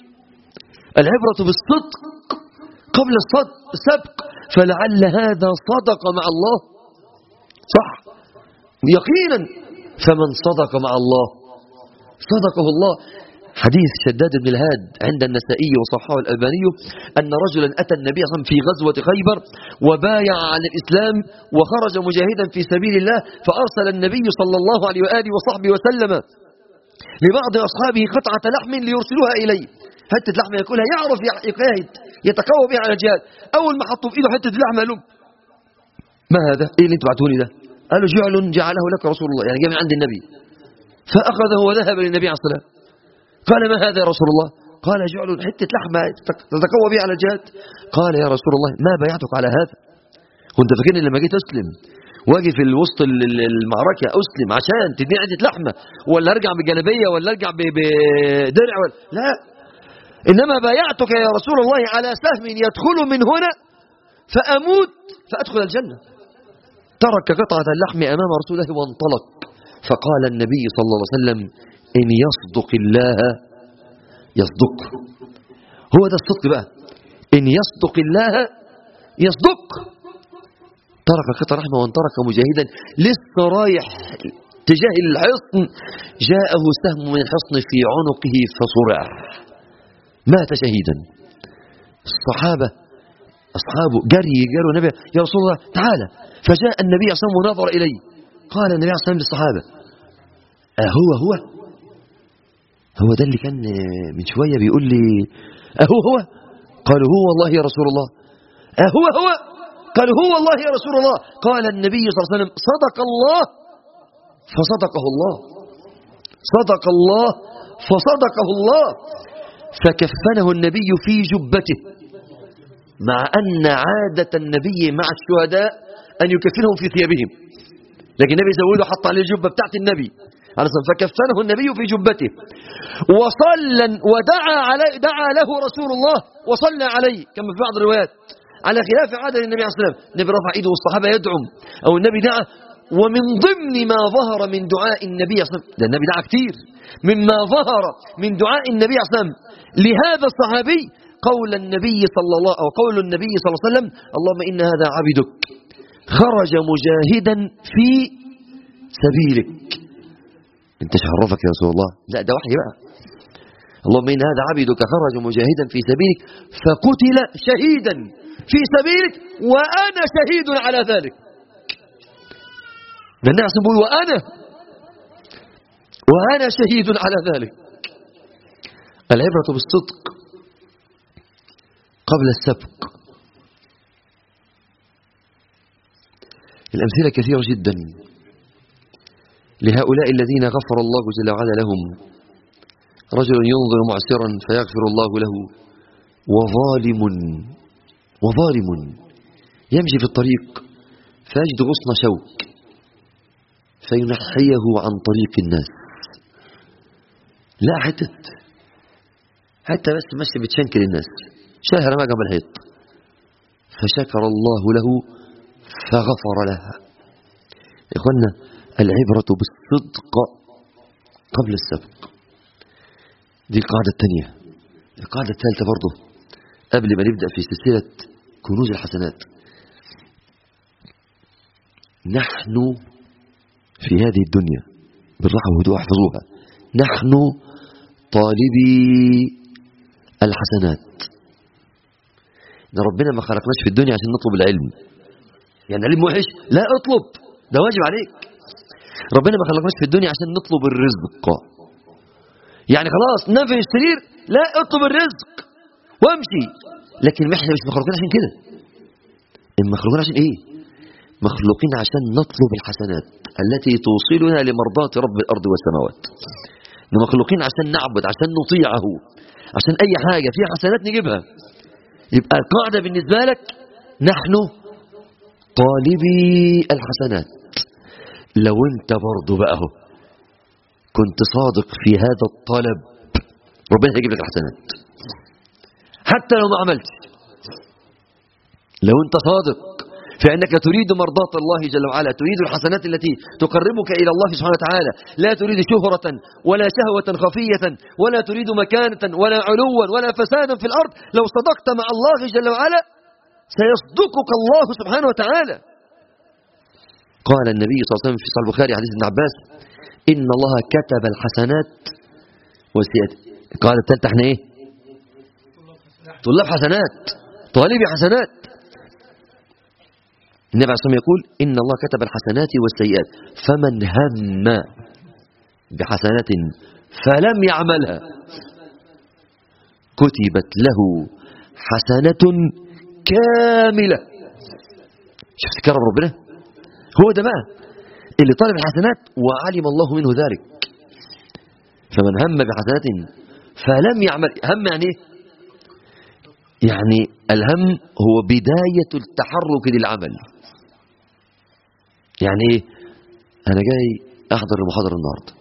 العبرة بالصدق قبل الصدق السبق فلعل هذا صدق مع الله صح يقينا فمن صدق مع الله صدقه الله حديث شداد بن الهاد عند النسائي وصححه الألباني أن رجلا أتى النبي صلى الله عليه وسلم في غزوة خيبر وبايع على الإسلام وخرج مجاهدا في سبيل الله فأرسل النبي صلى الله عليه وآله وصحبه وسلم لبعض أصحابه قطعة لحم ليرسلوها إليه حتة لحم يأكلها يعرف يجاهد يتقوى بها على الجهاد أول ما حطوا في إيده حتة لحم قال لهم ما هذا إيه اللي أنتوا بعتوني ده قالوا جعل جعله لك رسول الله يعني جاء من عند النبي فأخذه وذهب للنبي عليه الصلاة والسلام قال ما هذا يا رسول الله قال جعل حتة لحمة تتقوى بها على الجهاد قال يا رسول الله ما بايعتك على هذا كنت فاكرني لما جيت أسلم واجي في الوسط المعركة أسلم عشان تديني عدة لحمة ولا أرجع بجلبية ولا أرجع بدرع ولا لا إنما بايعتك يا رسول الله على سهم يدخل من هنا فأموت فأدخل الجنة ترك قطعة اللحم أمام رسول الله وانطلق فقال النبي صلى الله عليه وسلم إن يصدق الله يصدق هو ده الصدق بقى إن يصدق الله يصدق ترك قطع رحمة وانطلق مجاهدا لسه رايح تجاه الحصن جاءه سهم من الحصن في عنقه فصرع مات شهيدا الصحابة أصحابه جري جروا النبي يا رسول الله تعالى فجاء النبي صلى الله عليه وسلم ونظر إليه قال النبي صلى الله عليه وسلم للصحابة أهو هو هو ده اللي كان من شوية بيقول لي أهو هو قالوا هو والله يا رسول الله أهو هو قالوا هو والله يا رسول الله قال النبي صلى الله عليه وسلم صدق الله فصدقه الله صدق الله فصدقه الله فكفنه النبي في جبته مع أن عادة النبي مع الشهداء أن يكفنهم في ثيابهم لكن النبي زوده حط عليه الجبة بتاعت النبي عليه الصلاة فكفنه النبي في جبته وصلى ودعا عليه دعا له رسول الله وصلى عليه كما في بعض الروايات على خلاف عادة النبي عليه الصلاة والسلام النبي رفع ايده والصحابة يدعم أو النبي دعا ومن ضمن ما ظهر من دعاء النبي صلى الله عليه وسلم ده النبي دعا كتير مما ظهر من دعاء النبي صلى الله عليه وسلم لهذا الصحابي قول النبي صلى الله أو قول النبي صلى الله عليه وسلم اللهم إن هذا عبدك خرج مجاهدا في سبيلك انت شرفك يا رسول الله لا ده وحي بقى اللهم إن هذا عبدك خرج مجاهدا في سبيلك فقتل شهيدا في سبيلك وأنا شهيد على ذلك ده الناس بيقول وأنا وأنا شهيد على ذلك العبرة بالصدق قبل السبق الأمثلة كثيرة جدا لهؤلاء الذين غفر الله جل وعلا لهم رجل ينظر معسرا فيغفر الله له وظالم وظالم يمشي في الطريق فيجد غصن شوك فينحيه عن طريق الناس لا حتة حتى بس ماشي بتشنكل الناس شهر ما قبل الحيط فشكر الله له فغفر لها يا إخوانا العبرة بالصدق قبل السبق دي القاعدة الثانية القاعدة الثالثة برضه قبل ما نبدأ في سلسلة كنوز الحسنات نحن في هذه الدنيا بالراحة والهدوء احفظوها نحن طالبي الحسنات ده ربنا ما خلقناش في الدنيا عشان نطلب العلم يعني علم وحش لا اطلب ده واجب عليك ربنا ما خلقناش في الدنيا عشان نطلب الرزق يعني خلاص نام في السرير لا اطلب الرزق وامشي لكن احنا مش مخلوقين عشان كده المخلوقين عشان ايه مخلوقين عشان نطلب الحسنات التي توصلنا لمرضاة رب الأرض والسماوات مخلوقين عشان نعبد عشان نطيعه عشان أي حاجة فيها حسنات نجيبها يبقى القاعدة بالنسبة لك نحن طالبي الحسنات لو انت برضه بقى هو كنت صادق في هذا الطلب ربنا هيجيب لك الحسنات حتى لو ما عملتش لو انت صادق في انك تريد مرضاة الله جل وعلا تريد الحسنات التي تقربك الى الله سبحانه وتعالى لا تريد شهرة ولا شهوة خفية ولا تريد مكانة ولا علوا ولا فسادا في الارض لو صدقت مع الله جل وعلا سيصدقك الله سبحانه وتعالى قال النبي صلى الله عليه وسلم في صحيح البخاري حديث ابن عباس إن الله كتب الحسنات والسيئات قال الثالثة احنا ايه طلاب حسنات طالبي حسنات النبي عليه الصلاة والسلام يقول إن الله كتب الحسنات والسيئات فمن هم بحسنة فلم يعملها كتبت له حسنة كاملة شفت كرم ربنا هو ده بقى اللي طالب الحسنات وعلم الله منه ذلك فمن هم بحسنات فلم يعمل هم يعني ايه يعني الهم هو بداية التحرك للعمل يعني ايه انا جاي احضر المحاضرة النهاردة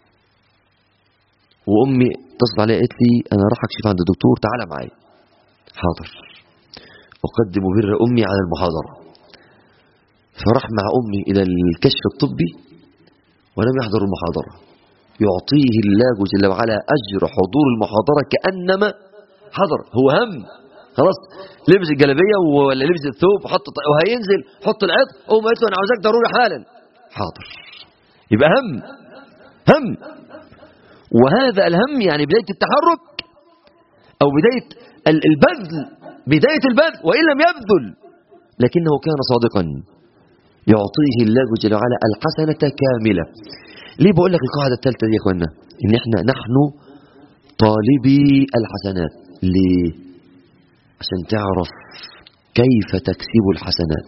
وامي اتصلت عليا قالت لي انا راح اكشف عند الدكتور تعالى معايا حاضر اقدم بر امي على المحاضرة فراح مع امي الى الكشف الطبي ولم يحضر المحاضرة يعطيه الله جل وعلا اجر حضور المحاضرة كانما حضر هو هم خلاص لبس الجلابيه ولا لبس الثوب وحط وهينزل حط العطر اقوم قالت له انا عاوزاك ضروري حالا حاضر يبقى هم هم وهذا الهم يعني بدايه التحرك او بدايه البذل بدايه البذل وان لم يبذل لكنه كان صادقا يعطيه الله جل وعلا الحسنه كامله ليه بقول لك القاعده الثالثه دي يا اخوانا ان احنا نحن طالبي الحسنات ليه عشان تعرف كيف تكسب الحسنات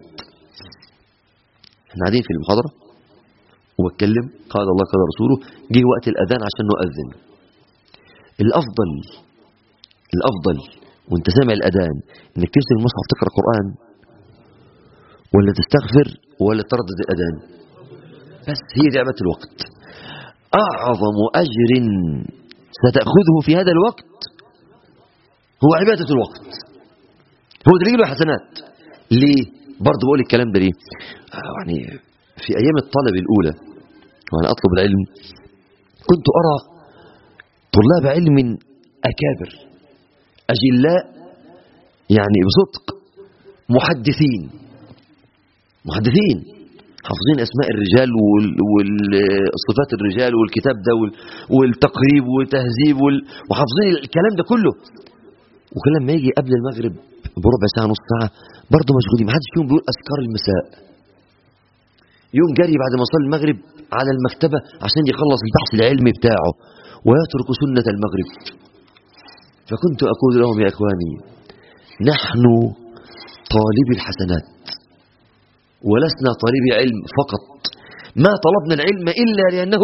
احنا قاعدين في المحاضرة وبتكلم قال الله قال رسوله جه وقت الأذان عشان نؤذن الأفضل الأفضل وانت سامع الأذان انك تمسك المصحف تقرأ قرآن ولا تستغفر ولا تردد الأذان بس هي دي عبادة الوقت أعظم أجر ستأخذه في هذا الوقت هو عبادة الوقت هو ده له حسنات ليه برضه بقول الكلام ده ليه يعني في ايام الطلب الاولى وانا اطلب العلم كنت ارى طلاب علم اكابر اجلاء يعني بصدق محدثين محدثين حافظين اسماء الرجال وصفات الرجال والكتاب ده والتقريب والتهذيب وحافظين الكلام ده كله وكل لما يجي قبل المغرب بربع ساعة نص ساعة برضه مشغولين ما حدش فيهم بيقول أذكار المساء يوم جري بعد ما صلى المغرب على المكتبة عشان يخلص البحث العلمي بتاعه ويترك سنة المغرب فكنت أقول لهم يا إخواني نحن طالبي الحسنات ولسنا طالبي علم فقط ما طلبنا العلم إلا لأنه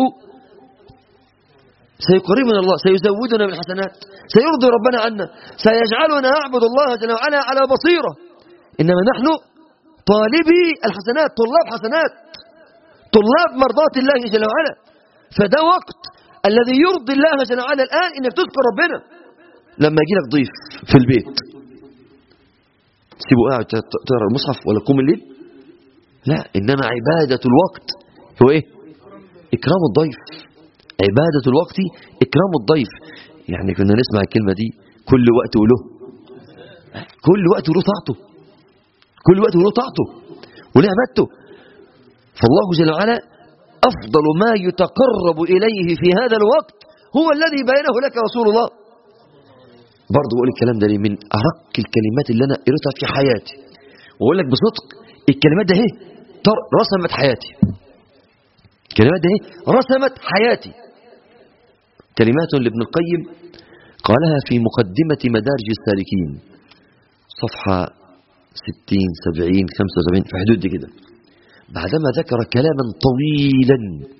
سيقربنا الله سيزودنا بالحسنات سيرضي ربنا عنا سيجعلنا نعبد الله جل وعلا على بصيرة إنما نحن طالبي الحسنات طلاب حسنات طلاب مرضات الله جل وعلا فده وقت الذي يرضي الله جل وعلا الآن إنك تذكر ربنا لما يجي لك ضيف في البيت تسيبه قاعد تقرا المصحف ولا تقوم الليل لا إنما عبادة الوقت هو إيه إكرام الضيف عبادة الوقت إكرام الضيف يعني كنا نسمع الكلمة دي كل وقت وله كل وقت وله طاعته كل وقت وله طاعته وله عبادته فالله جل وعلا أفضل ما يتقرب إليه في هذا الوقت هو الذي بينه لك رسول الله برضه بقول الكلام ده ليه من أرق الكلمات اللي أنا قريتها في حياتي وأقول لك بصدق الكلمات ده اهي رسمت حياتي الكلمات ده اهي رسمت حياتي كلمات لابن القيم قالها في مقدمة مدارج السالكين صفحة 60 70 75 في حدود دي كده بعدما ذكر كلاما طويلا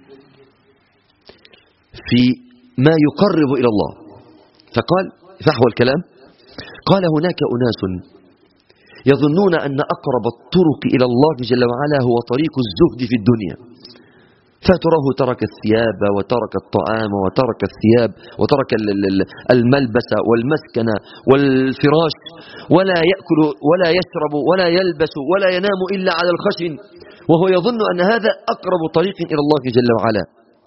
في ما يقرب إلى الله فقال فحوى الكلام قال هناك أناس يظنون أن أقرب الطرق إلى الله جل وعلا هو طريق الزهد في الدنيا فتراه ترك الثياب وترك الطعام وترك الثياب وترك الملبس والمسكن والفراش ولا يأكل ولا يشرب ولا يلبس ولا ينام إلا على الخشن وهو يظن أن هذا أقرب طريق إلى الله جل وعلا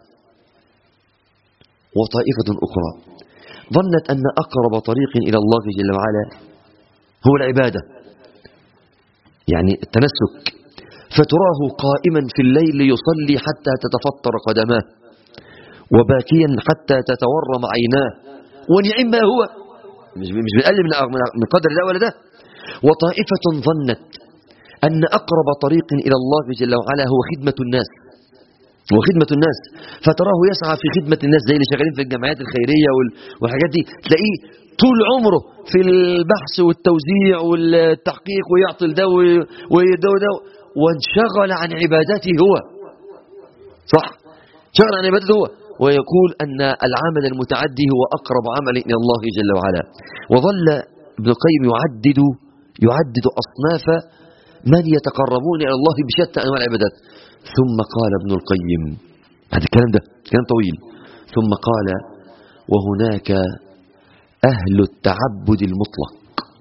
وطائفة أخرى ظنت أن أقرب طريق إلى الله جل وعلا هو العبادة يعني التنسك فتراه قائما في الليل يصلي حتى تتفطر قدماه وباكيا حتى تتورم عيناه ونعم ما هو مش مش بنقلل من قدر ده ولا ده وطائفة ظنت أن أقرب طريق إلى الله جل وعلا هو خدمة الناس وخدمة الناس فتراه يسعى في خدمة الناس زي اللي شغالين في الجمعيات الخيرية والحاجات دي تلاقيه طول عمره في البحث والتوزيع والتحقيق ويعطي ده وده وده وانشغل عن عبادته هو صح شغل عن عبادته هو ويقول أن العمل المتعدي هو أقرب عمل إلى الله جل وعلا وظل ابن القيم يعدد يعدد أصناف من يتقربون إلى الله بشتى أنواع العبادات ثم قال ابن القيم هذا الكلام ده كلام طويل ثم قال وهناك أهل التعبد المطلق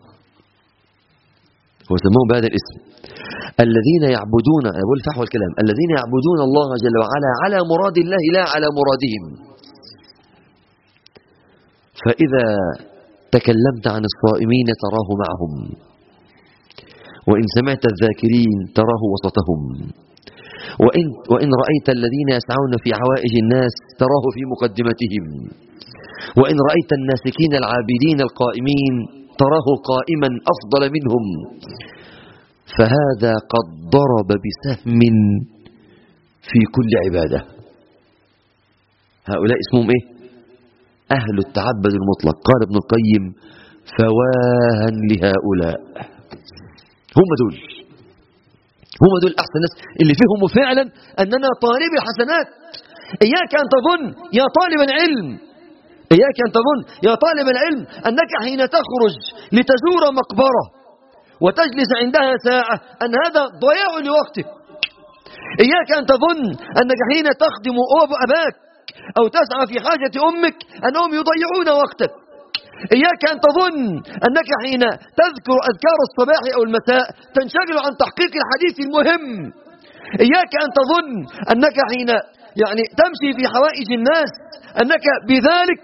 هو سموهم بهذا الاسم الذين يعبدون أقول فحوى الكلام الذين يعبدون الله جل وعلا على مراد الله لا على مرادهم فإذا تكلمت عن الصائمين تراه معهم وإن سمعت الذاكرين تراه وسطهم وإن, وإن رأيت الذين يسعون في عوائج الناس تراه في مقدمتهم وإن رأيت الناسكين العابدين القائمين تراه قائما أفضل منهم فهذا قد ضرب بسهم في كل عبادة هؤلاء اسمهم ايه أهل التعبد المطلق قال ابن القيم فواها لهؤلاء هم دول هم دول أحسن ناس اللي فيهم فعلا أننا طالب الحسنات إياك أن تظن يا طالب العلم إياك أن تظن يا طالب العلم أنك حين تخرج لتزور مقبرة وتجلس عندها ساعة أن هذا ضياع لوقتك إياك أن تظن أنك حين تخدم أباك أو تسعى في حاجة أمك أنهم يضيعون وقتك إياك أن تظن أنك حين تذكر أذكار الصباح أو المساء تنشغل عن تحقيق الحديث المهم إياك أن تظن أنك حين يعني تمشي في حوائج الناس أنك بذلك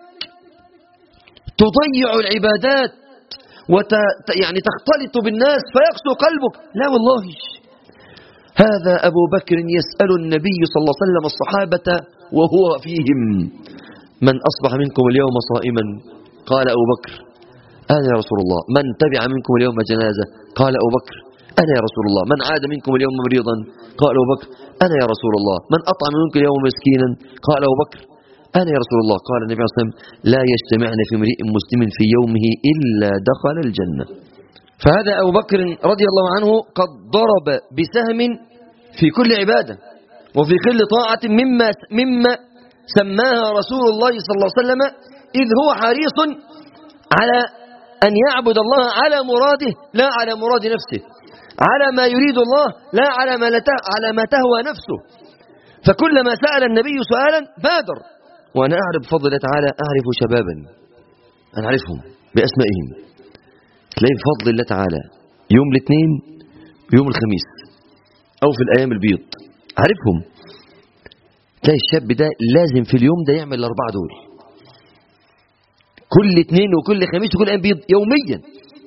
تضيع العبادات وت يعني تختلط بالناس فيقسو قلبك لا والله هذا أبو بكر يسأل النبي صلى الله عليه وسلم الصحابة وهو فيهم من أصبح منكم اليوم صائما قال أبو بكر أنا يا رسول الله من تبع منكم اليوم جنازة قال أبو بكر أنا يا رسول الله من عاد منكم اليوم مريضا قال أبو بكر أنا يا رسول الله من أطعم منكم اليوم مسكينا قال أبو بكر أنا يا رسول الله قال النبي صلى الله عليه وسلم لا يجتمعن في امرئ مسلم في يومه إلا دخل الجنة فهذا أبو بكر رضي الله عنه قد ضرب بسهم في كل عبادة وفي كل طاعة مما مما سماها رسول الله صلى الله عليه وسلم إذ هو حريص على أن يعبد الله على مراده لا على مراد نفسه على ما يريد الله لا على ما, على ما تهوى نفسه فكلما سأل النبي سؤالا بادر وأنا أعرف بفضل الله تعالى أعرف شبابا أنا أعرفهم بأسمائهم تلاقي بفضل الله تعالى يوم الاثنين ويوم الخميس أو في الأيام البيض عارفهم تلاقي الشاب ده لازم في اليوم ده يعمل الأربعة دول كل اثنين وكل خميس وكل أيام بيض يوميا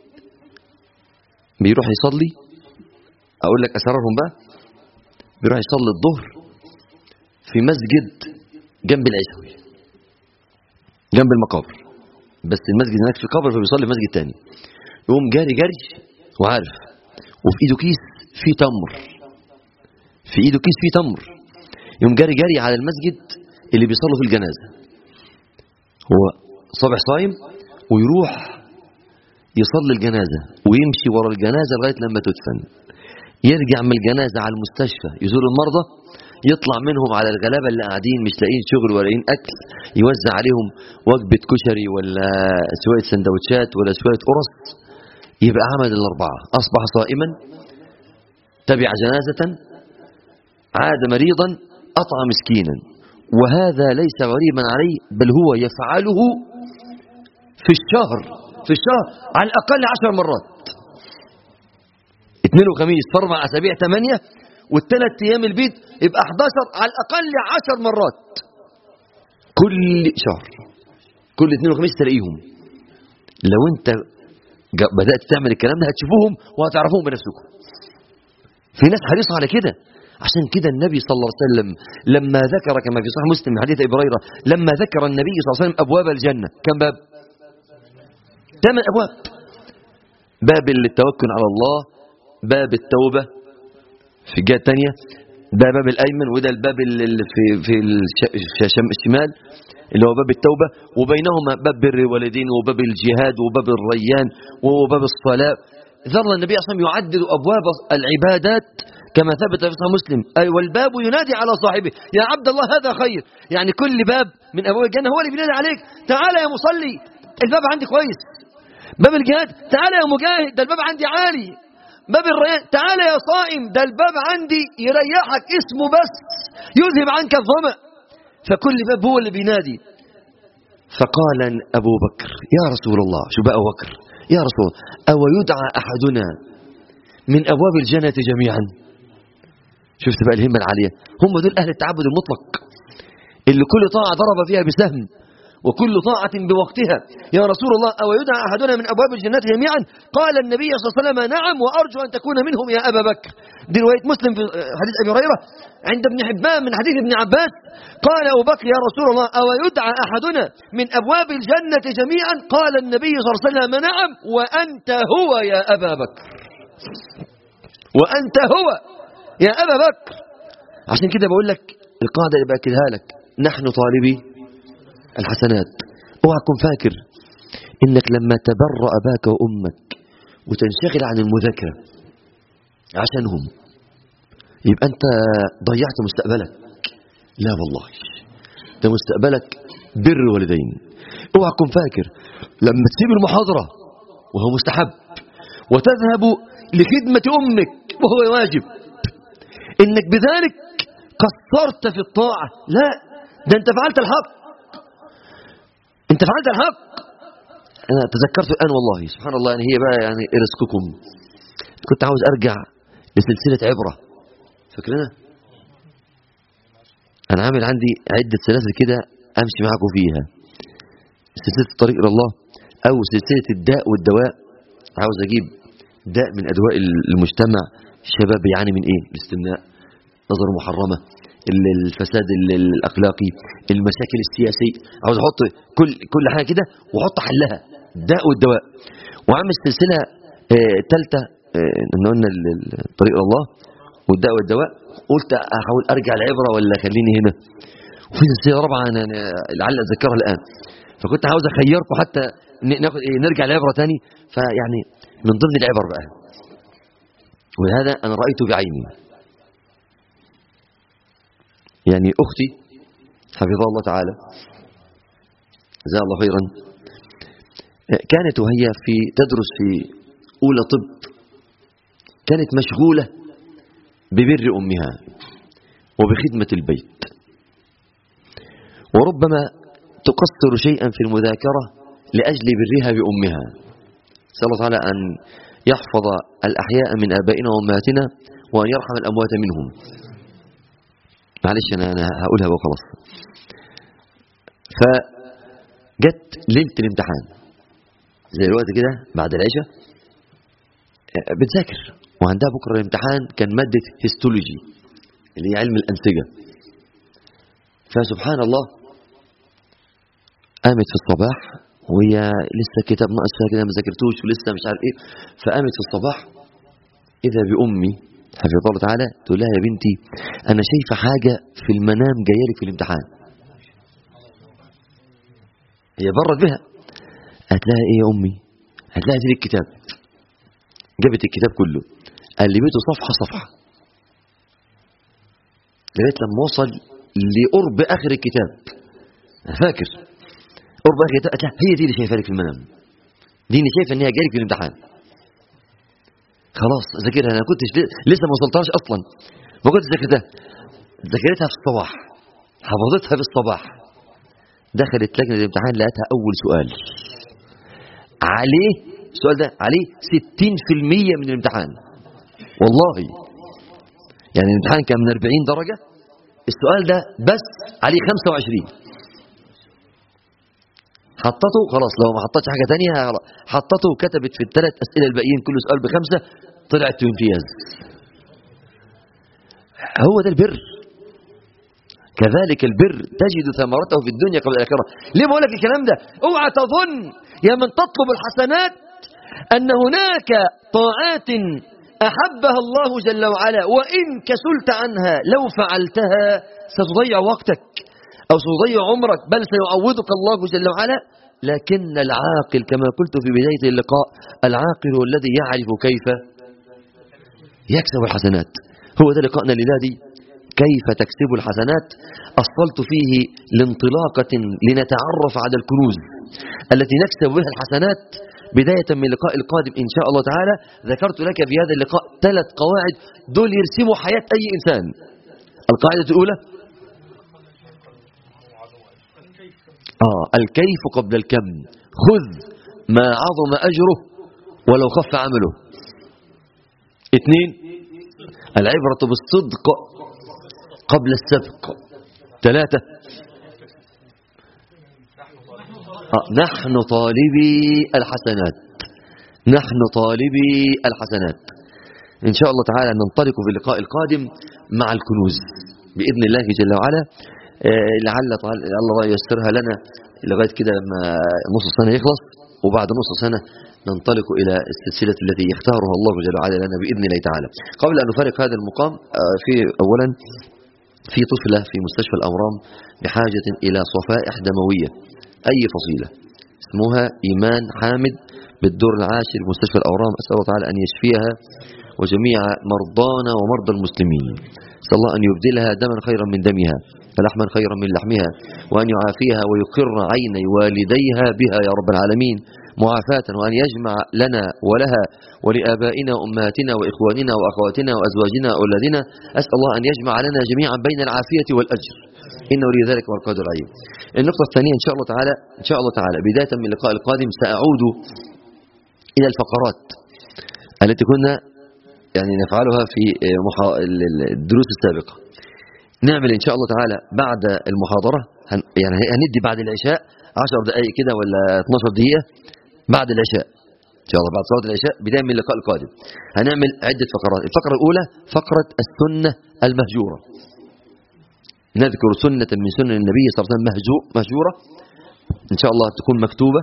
بيروح يصلي أقول لك أسرارهم بقى بيروح يصلي الظهر في مسجد جنب العيسوي جنب المقابر بس المسجد هناك في قبر فبيصلي في مسجد تاني يقوم جاري جري وعارف وفي ايده كيس فيه تمر في ايده كيس فيه تمر يقوم جاري جري على المسجد اللي بيصلوا في الجنازه هو صبح صايم ويروح يصلي الجنازه ويمشي ورا الجنازه لغايه لما تدفن يرجع من الجنازه على المستشفى يزور المرضى يطلع منهم على الغلابه اللي قاعدين مش لاقيين شغل ولا لاقيين اكل يوزع عليهم وجبه كشري ولا شويه سندوتشات ولا شويه قرص يبقى عمل الاربعه اصبح صائما تبع جنازه عاد مريضا اطعم مسكينا وهذا ليس غريبا عليه بل هو يفعله في الشهر في الشهر على الاقل عشر مرات اثنين وخميس في اربع اسابيع ثمانيه والثلاث ايام البيت يبقى 11 على الاقل 10 مرات كل شهر كل اثنين وخميس تلاقيهم لو انت جا- بدات تعمل الكلام ده هتشوفوهم وهتعرفوهم بنفسكم في ناس حريصه على كده عشان كده النبي صلى الله عليه وسلم لما ذكر كما في صحيح مسلم من حديث ابي هريره لما ذكر النبي صلى الله عليه وسلم ابواب الجنه كم باب ثمان ابواب باب التوكل على الله باب التوبه في الجهه الثانيه ده باب الايمن وده الباب اللي في في الش- الش- الشمال اللي هو باب التوبه وبينهما باب بر الوالدين وباب الجهاد وباب الريان وباب الصلاه ظل النبي صلى الله عليه وسلم يعدد ابواب العبادات كما ثبت في صحيح مسلم اي والباب ينادي على صاحبه يا عبد الله هذا خير يعني كل باب من ابواب الجنه هو اللي بينادي عليك تعال يا مصلي الباب عندي كويس باب الجهاد تعال يا مجاهد ده الباب عندي عالي باب الريان تعال يا صائم ده الباب عندي يريحك اسمه بس يذهب عنك الظمأ فكل باب هو اللي بينادي فقال أبو بكر يا رسول الله شو بقى أبو بكر يا رسول الله أو يدعى أحدنا من أبواب الجنة جميعا شفت بقى الهمة العالية هم دول أهل التعبد المطلق اللي كل طاعة ضرب فيها بسهم وكل طاعة بوقتها يا رسول الله أو يدعى أحدنا من أبواب الجنة جميعا قال النبي صلى الله عليه وسلم نعم وأرجو أن تكون منهم يا أبا بكر دي رواية مسلم في حديث أبي هريرة عند ابن حبان من حديث ابن عباس قال أبو بكر يا رسول الله أو يدعى أحدنا من أبواب الجنة جميعا قال النبي صلى الله عليه وسلم نعم وأنت هو يا أبا بكر وأنت هو يا أبا بكر عشان كده بقول لك القاعدة اللي بأكدها لك نحن طالبي الحسنات اوعى تكون فاكر انك لما تبر اباك وامك وتنشغل عن المذاكره عشانهم يبقى انت ضيعت مستقبلك لا والله ده مستقبلك بر والدين اوعى تكون فاكر لما تسيب المحاضره وهو مستحب وتذهب لخدمه امك وهو واجب انك بذلك قصرت في الطاعه لا ده انت فعلت الحق انت فعلت الحق انا تذكرت الان والله سبحان الله يعني هي بقى يعني رزقكم كنت عاوز ارجع لسلسله عبره فاكرينها انا عامل عندي عده سلاسل كده امشي معاكم فيها سلسله الطريق الى الله او سلسله الداء والدواء عاوز اجيب داء من ادواء المجتمع الشباب بيعاني من ايه الاستمناء نظر محرمه ال- الفساد ال- الاخلاقي المشاكل السياسيه عاوز احط كل كل حاجه كده واحط حلها الداء والدواء وعامل سلسله ثالثه ان قلنا ال- ال- طريق إلى الله والداء والدواء قلت احاول ارجع العبره ولا خليني هنا وفي سلسله رابعه انا أنا لعل اتذكرها الان فكنت عاوز اخيركم حتى ن- ناخد إيه نرجع العبره تاني فيعني من ضمن العبر بقى ولهذا انا رايته بعيني يعني أختي حفظها الله تعالى جزاها الله خيرا كانت وهي في تدرس في أولى طب كانت مشغولة ببر أمها وبخدمة البيت وربما تقصر شيئا في المذاكرة لأجل برها بأمها نسأل الله تعالى أن يحفظ الأحياء من آبائنا وأمهاتنا وأن يرحم الأموات منهم معلش أنا, أنا هقولها وخلاص فجت ليلة الامتحان زي الوقت كده بعد العشاء بتذاكر وعندها بكرة الامتحان كان مادة هيستولوجي اللي هي علم الأنسجة فسبحان الله قامت في الصباح وهي لسه كتاب ناقص فيها كده ما ذاكرتوش ولسه مش عارف ايه فقامت في الصباح اذا بامي حفظها الله تعالى تقول لها يا بنتي انا شايفه حاجه في المنام جايه لك في الامتحان هي برت بها قالت لها ايه يا امي قالت لها هاتي لي الكتاب جابت الكتاب كله قلبته صفحه صفحه لغايه لما وصل لقرب اخر الكتاب أنا فاكر قرب اخر الكتاب قالت لها هي دي اللي شايفها لك في المنام دي اللي شايفه ان هي جايه لك في الامتحان خلاص ذاكرها انا كنتش لسه ما وصلتهاش اصلا ما كنتش ذاكرتها ذاكرتها في الصباح حفظتها في الصباح دخلت لجنه الامتحان لقيتها اول سؤال عليه السؤال ده عليه 60% من الامتحان والله يعني الامتحان كان من 40 درجه السؤال ده بس عليه 25 حطته خلاص لو ما حطتش حاجه ثانيه حطته وكتبت في الثلاث اسئله الباقيين كل سؤال بخمسه طلعت في امتياز هو ده البر كذلك البر تجد ثمرته في الدنيا قبل الاخره ليه بقول لك الكلام ده اوعى تظن يا من تطلب الحسنات ان هناك طاعات احبها الله جل وعلا وان كسلت عنها لو فعلتها ستضيع وقتك أو سيضيع عمرك بل سيعوضك الله جل وعلا لكن العاقل كما قلت في بداية اللقاء العاقل هو الذي يعرف كيف يكسب الحسنات هو ده لقاءنا لله كيف تكسب الحسنات أصلت فيه لانطلاقة لنتعرف على الكنوز التي نكسب بها الحسنات بداية من اللقاء القادم إن شاء الله تعالى ذكرت لك في هذا اللقاء ثلاث قواعد دول يرسموا حياة أي إنسان القاعدة الأولى آه الكيف قبل الكم خذ ما عظم أجره ولو خف عمله اثنين العبرة بالصدق قبل السبق ثلاثة آه نحن طالبي الحسنات نحن طالبي الحسنات إن شاء الله تعالى ننطلق في اللقاء القادم مع الكنوز بإذن الله جل وعلا لعل الله ييسرها لنا لغايه كده لما نص السنه يخلص وبعد نص سنه ننطلق الى السلسله التي يختارها الله جل وعلا لنا باذن الله تعالى. قبل ان نفارق هذا المقام في اولا في طفله في مستشفى الاورام بحاجه الى صفائح دمويه اي فصيله اسمها ايمان حامد بالدور العاشر مستشفى الاورام اسال الله تعالى ان يشفيها وجميع مرضانا ومرضى المسلمين. اسال الله ان يبدلها دما خيرا من دمها فلحما خيرا من لحمها وأن يعافيها ويقر عيني والديها بها يا رب العالمين معافاة وأن يجمع لنا ولها ولآبائنا وأمهاتنا وإخواننا وأخواتنا وأزواجنا وأولادنا أسأل الله أن يجمع لنا جميعا بين العافية والأجر إنه ولي ذلك والقادر عليم النقطة الثانية إن شاء الله تعالى إن شاء الله تعالى بداية من اللقاء القادم سأعود إلى الفقرات التي كنا يعني نفعلها في الدروس السابقة نعمل إن شاء الله تعالى بعد المحاضرة هن يعني هندي بعد العشاء 10 دقائق كده ولا 12 دقيقة بعد العشاء إن شاء الله بعد صلاة العشاء بداية من اللقاء القادم هنعمل عدة فقرات الفقرة الأولى فقرة السنة المهجورة نذكر سنة من سنن النبي صلى الله عليه وسلم مهجورة إن شاء الله تكون مكتوبة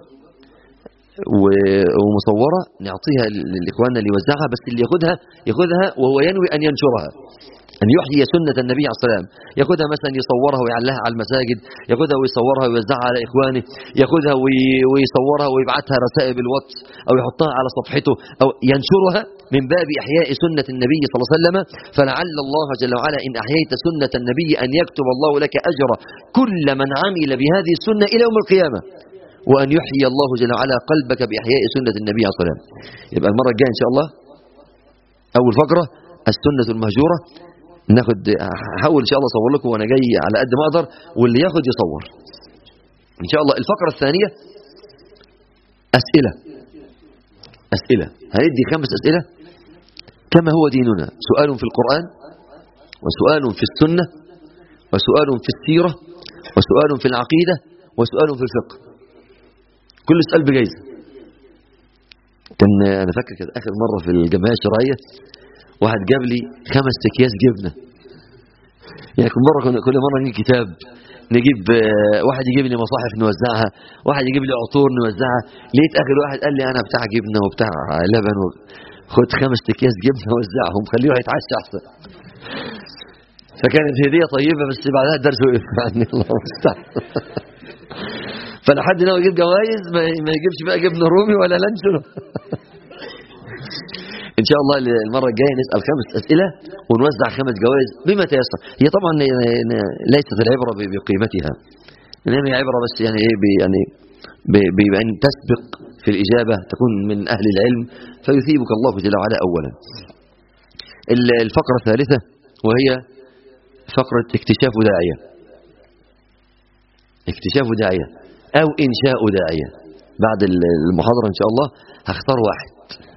ومصورة نعطيها لإخواننا اللي يوزعها بس اللي ياخذها ياخذها وهو ينوي أن ينشرها أن يحيي سنة النبي عليه السلام يأخذها مثلا يصورها ويعلها على المساجد يأخذها ويصورها ويوزعها على إخوانه يأخذها ويصورها ويبعثها رسائل بالواتس أو يحطها على صفحته أو ينشرها من باب إحياء سنة النبي صلى الله عليه وسلم فلعل الله جل وعلا إن أحييت سنة النبي أن يكتب الله لك أجر كل من عمل بهذه السنة إلى يوم القيامة وأن يحيي الله جل وعلا قلبك بإحياء سنة النبي عليه الصلاة والسلام يبقى المرة الجاية إن شاء الله أول فقرة السنة المهجورة ناخد هحاول ان شاء الله اصور لكم وانا جاي على قد ما اقدر واللي ياخد يصور ان شاء الله الفقره الثانيه اسئله أسئلة هندي خمس أسئلة كما هو ديننا سؤال في القرآن وسؤال في السنة وسؤال في السيرة وسؤال في العقيدة وسؤال في الفقه كل سؤال بجايزة كان أنا فاكر كده آخر مرة في الجمعية الشرعية واحد جاب لي خمس أكياس جبنة يعني كل مرة كل مرة نجيب كتاب نجيب آه، واحد يجيب لي مصاحف نوزعها واحد يجيب لي عطور نوزعها لقيت اخر واحد قال لي انا بتاع جبنه وبتاع لبن و... خد خمس اكياس جبنه وزعهم خليه يتعشى احسن فكانت هديه طيبه بس بعدها الدرس وقف يعني الله المستعان فانا حد ناوي يجيب جوائز ما يجيبش بقى جبنه رومي ولا لانشون ان شاء الله المره الجايه نسال خمس اسئله ونوزع خمس جوائز بما تيسر هي طبعا ليست العبره بقيمتها انما هي عبره بس يعني ايه يعني بان تسبق في الاجابه تكون من اهل العلم فيثيبك الله جل وعلا اولا الفقره الثالثه وهي فقره اكتشاف داعيه اكتشاف داعيه او انشاء داعيه بعد المحاضره ان شاء الله هختار واحد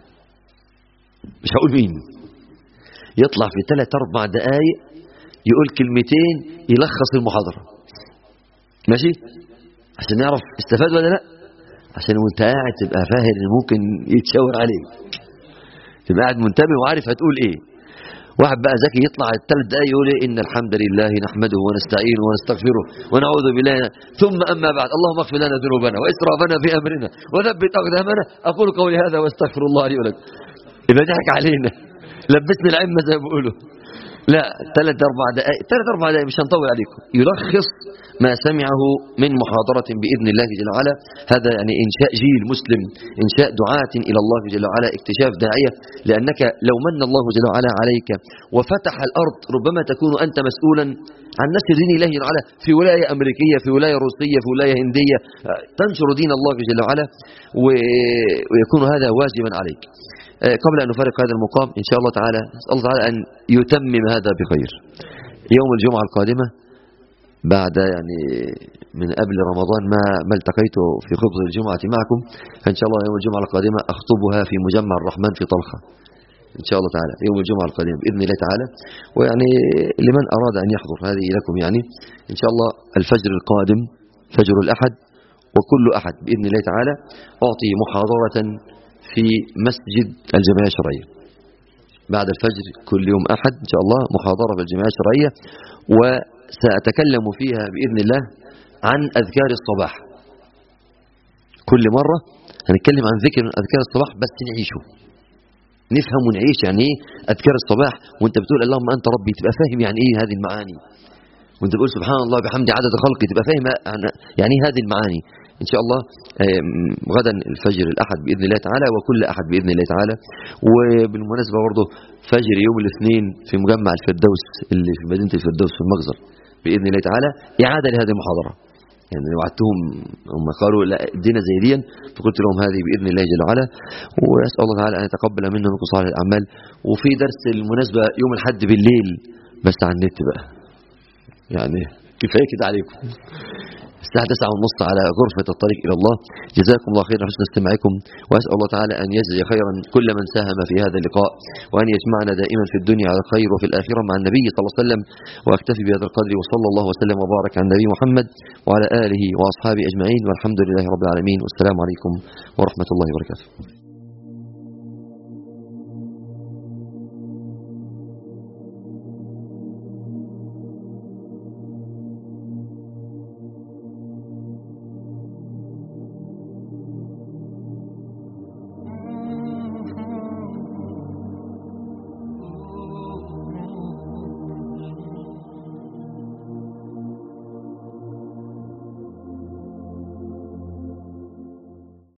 مش هقول مين يطلع في ثلاث اربع دقائق يقول كلمتين يلخص المحاضره ماشي عشان نعرف استفاد ولا لا عشان وانت قاعد تبقى فاهم ان ممكن يتشاور عليك تبقى قاعد منتبه وعارف هتقول ايه واحد بقى ذكي يطلع الثلاث دقايق يقول إيه ان الحمد لله نحمده ونستعينه ونستغفره ونعوذ بالله ثم اما بعد اللهم اغفر لنا ذنوبنا واسرافنا في امرنا وثبت اقدامنا اقول قولي هذا واستغفر الله لي ولكم يبقى ضحك علينا لبسنا العمة زي ما بيقولوا لا ثلاث أربع دقائق ثلاث أربع دقائق مش هنطول عليكم يلخص ما سمعه من محاضرة بإذن الله جل وعلا هذا يعني إنشاء جيل مسلم إنشاء دعاة إلى الله جل وعلا اكتشاف داعية لأنك لو من الله جل وعلا عليك وفتح الأرض ربما تكون أنت مسؤولا عن نشر دين الله جل وعلا في ولاية أمريكية في ولاية روسية في ولاية هندية تنشر دين الله جل وعلا ويكون هذا واجبا عليك آه، قبل أن نفارق هذا المقام إن شاء الله تعالى نسأل الله تعالى أن يتمم هذا بخير يوم الجمعة القادمة بعد يعني من قبل رمضان ما ما التقيت في خطبة الجمعة معكم فإن شاء الله يوم الجمعة القادمة أخطبها في مجمع الرحمن في طلخة إن شاء الله تعالى يوم الجمعة القادمة بإذن الله تعالى ويعني لمن أراد أن يحضر هذه لكم يعني إن شاء الله الفجر القادم فجر الأحد وكل أحد بإذن الله تعالى أعطي محاضرة في مسجد الجمعية الشرعية بعد الفجر كل يوم أحد إن شاء الله محاضرة في الجمعية الشرعية وسأتكلم فيها بإذن الله عن أذكار الصباح كل مرة هنتكلم عن ذكر من أذكار الصباح بس نعيشه نفهم ونعيش يعني ايه أذكار الصباح وانت بتقول اللهم أنت ربي تبقى فاهم يعني ايه هذه المعاني وانت بتقول سبحان الله بحمد عدد خلقي تبقى فاهم يعني ايه هذه المعاني إن شاء الله غدا الفجر الأحد بإذن الله تعالى وكل أحد بإذن الله تعالى وبالمناسبة برضه فجر يوم الاثنين في مجمع الفردوس اللي في مدينة الفردوس في المجزر بإذن الله تعالى إعادة لهذه المحاضرة يعني وعدتهم هم قالوا لا ادينا زي دي فقلت لهم هذه باذن الله جل وعلا واسال الله تعالى ان يتقبل منا منكم صالح الاعمال وفي درس المناسبه يوم الاحد بالليل بس على النت بقى يعني كفايه كده عليكم الساعة 9 ونص على غرفة الطريق إلى الله جزاكم الله خيرا حسن استماعكم وأسأل الله تعالى أن يجزي خيرا كل من ساهم في هذا اللقاء وأن يجمعنا دائما في الدنيا على الخير وفي الآخرة مع النبي صلى الله عليه وسلم وأكتفي بهذا القدر وصلى الله وسلم وبارك على النبي محمد وعلى آله وأصحابه أجمعين والحمد لله رب العالمين والسلام عليكم ورحمة الله وبركاته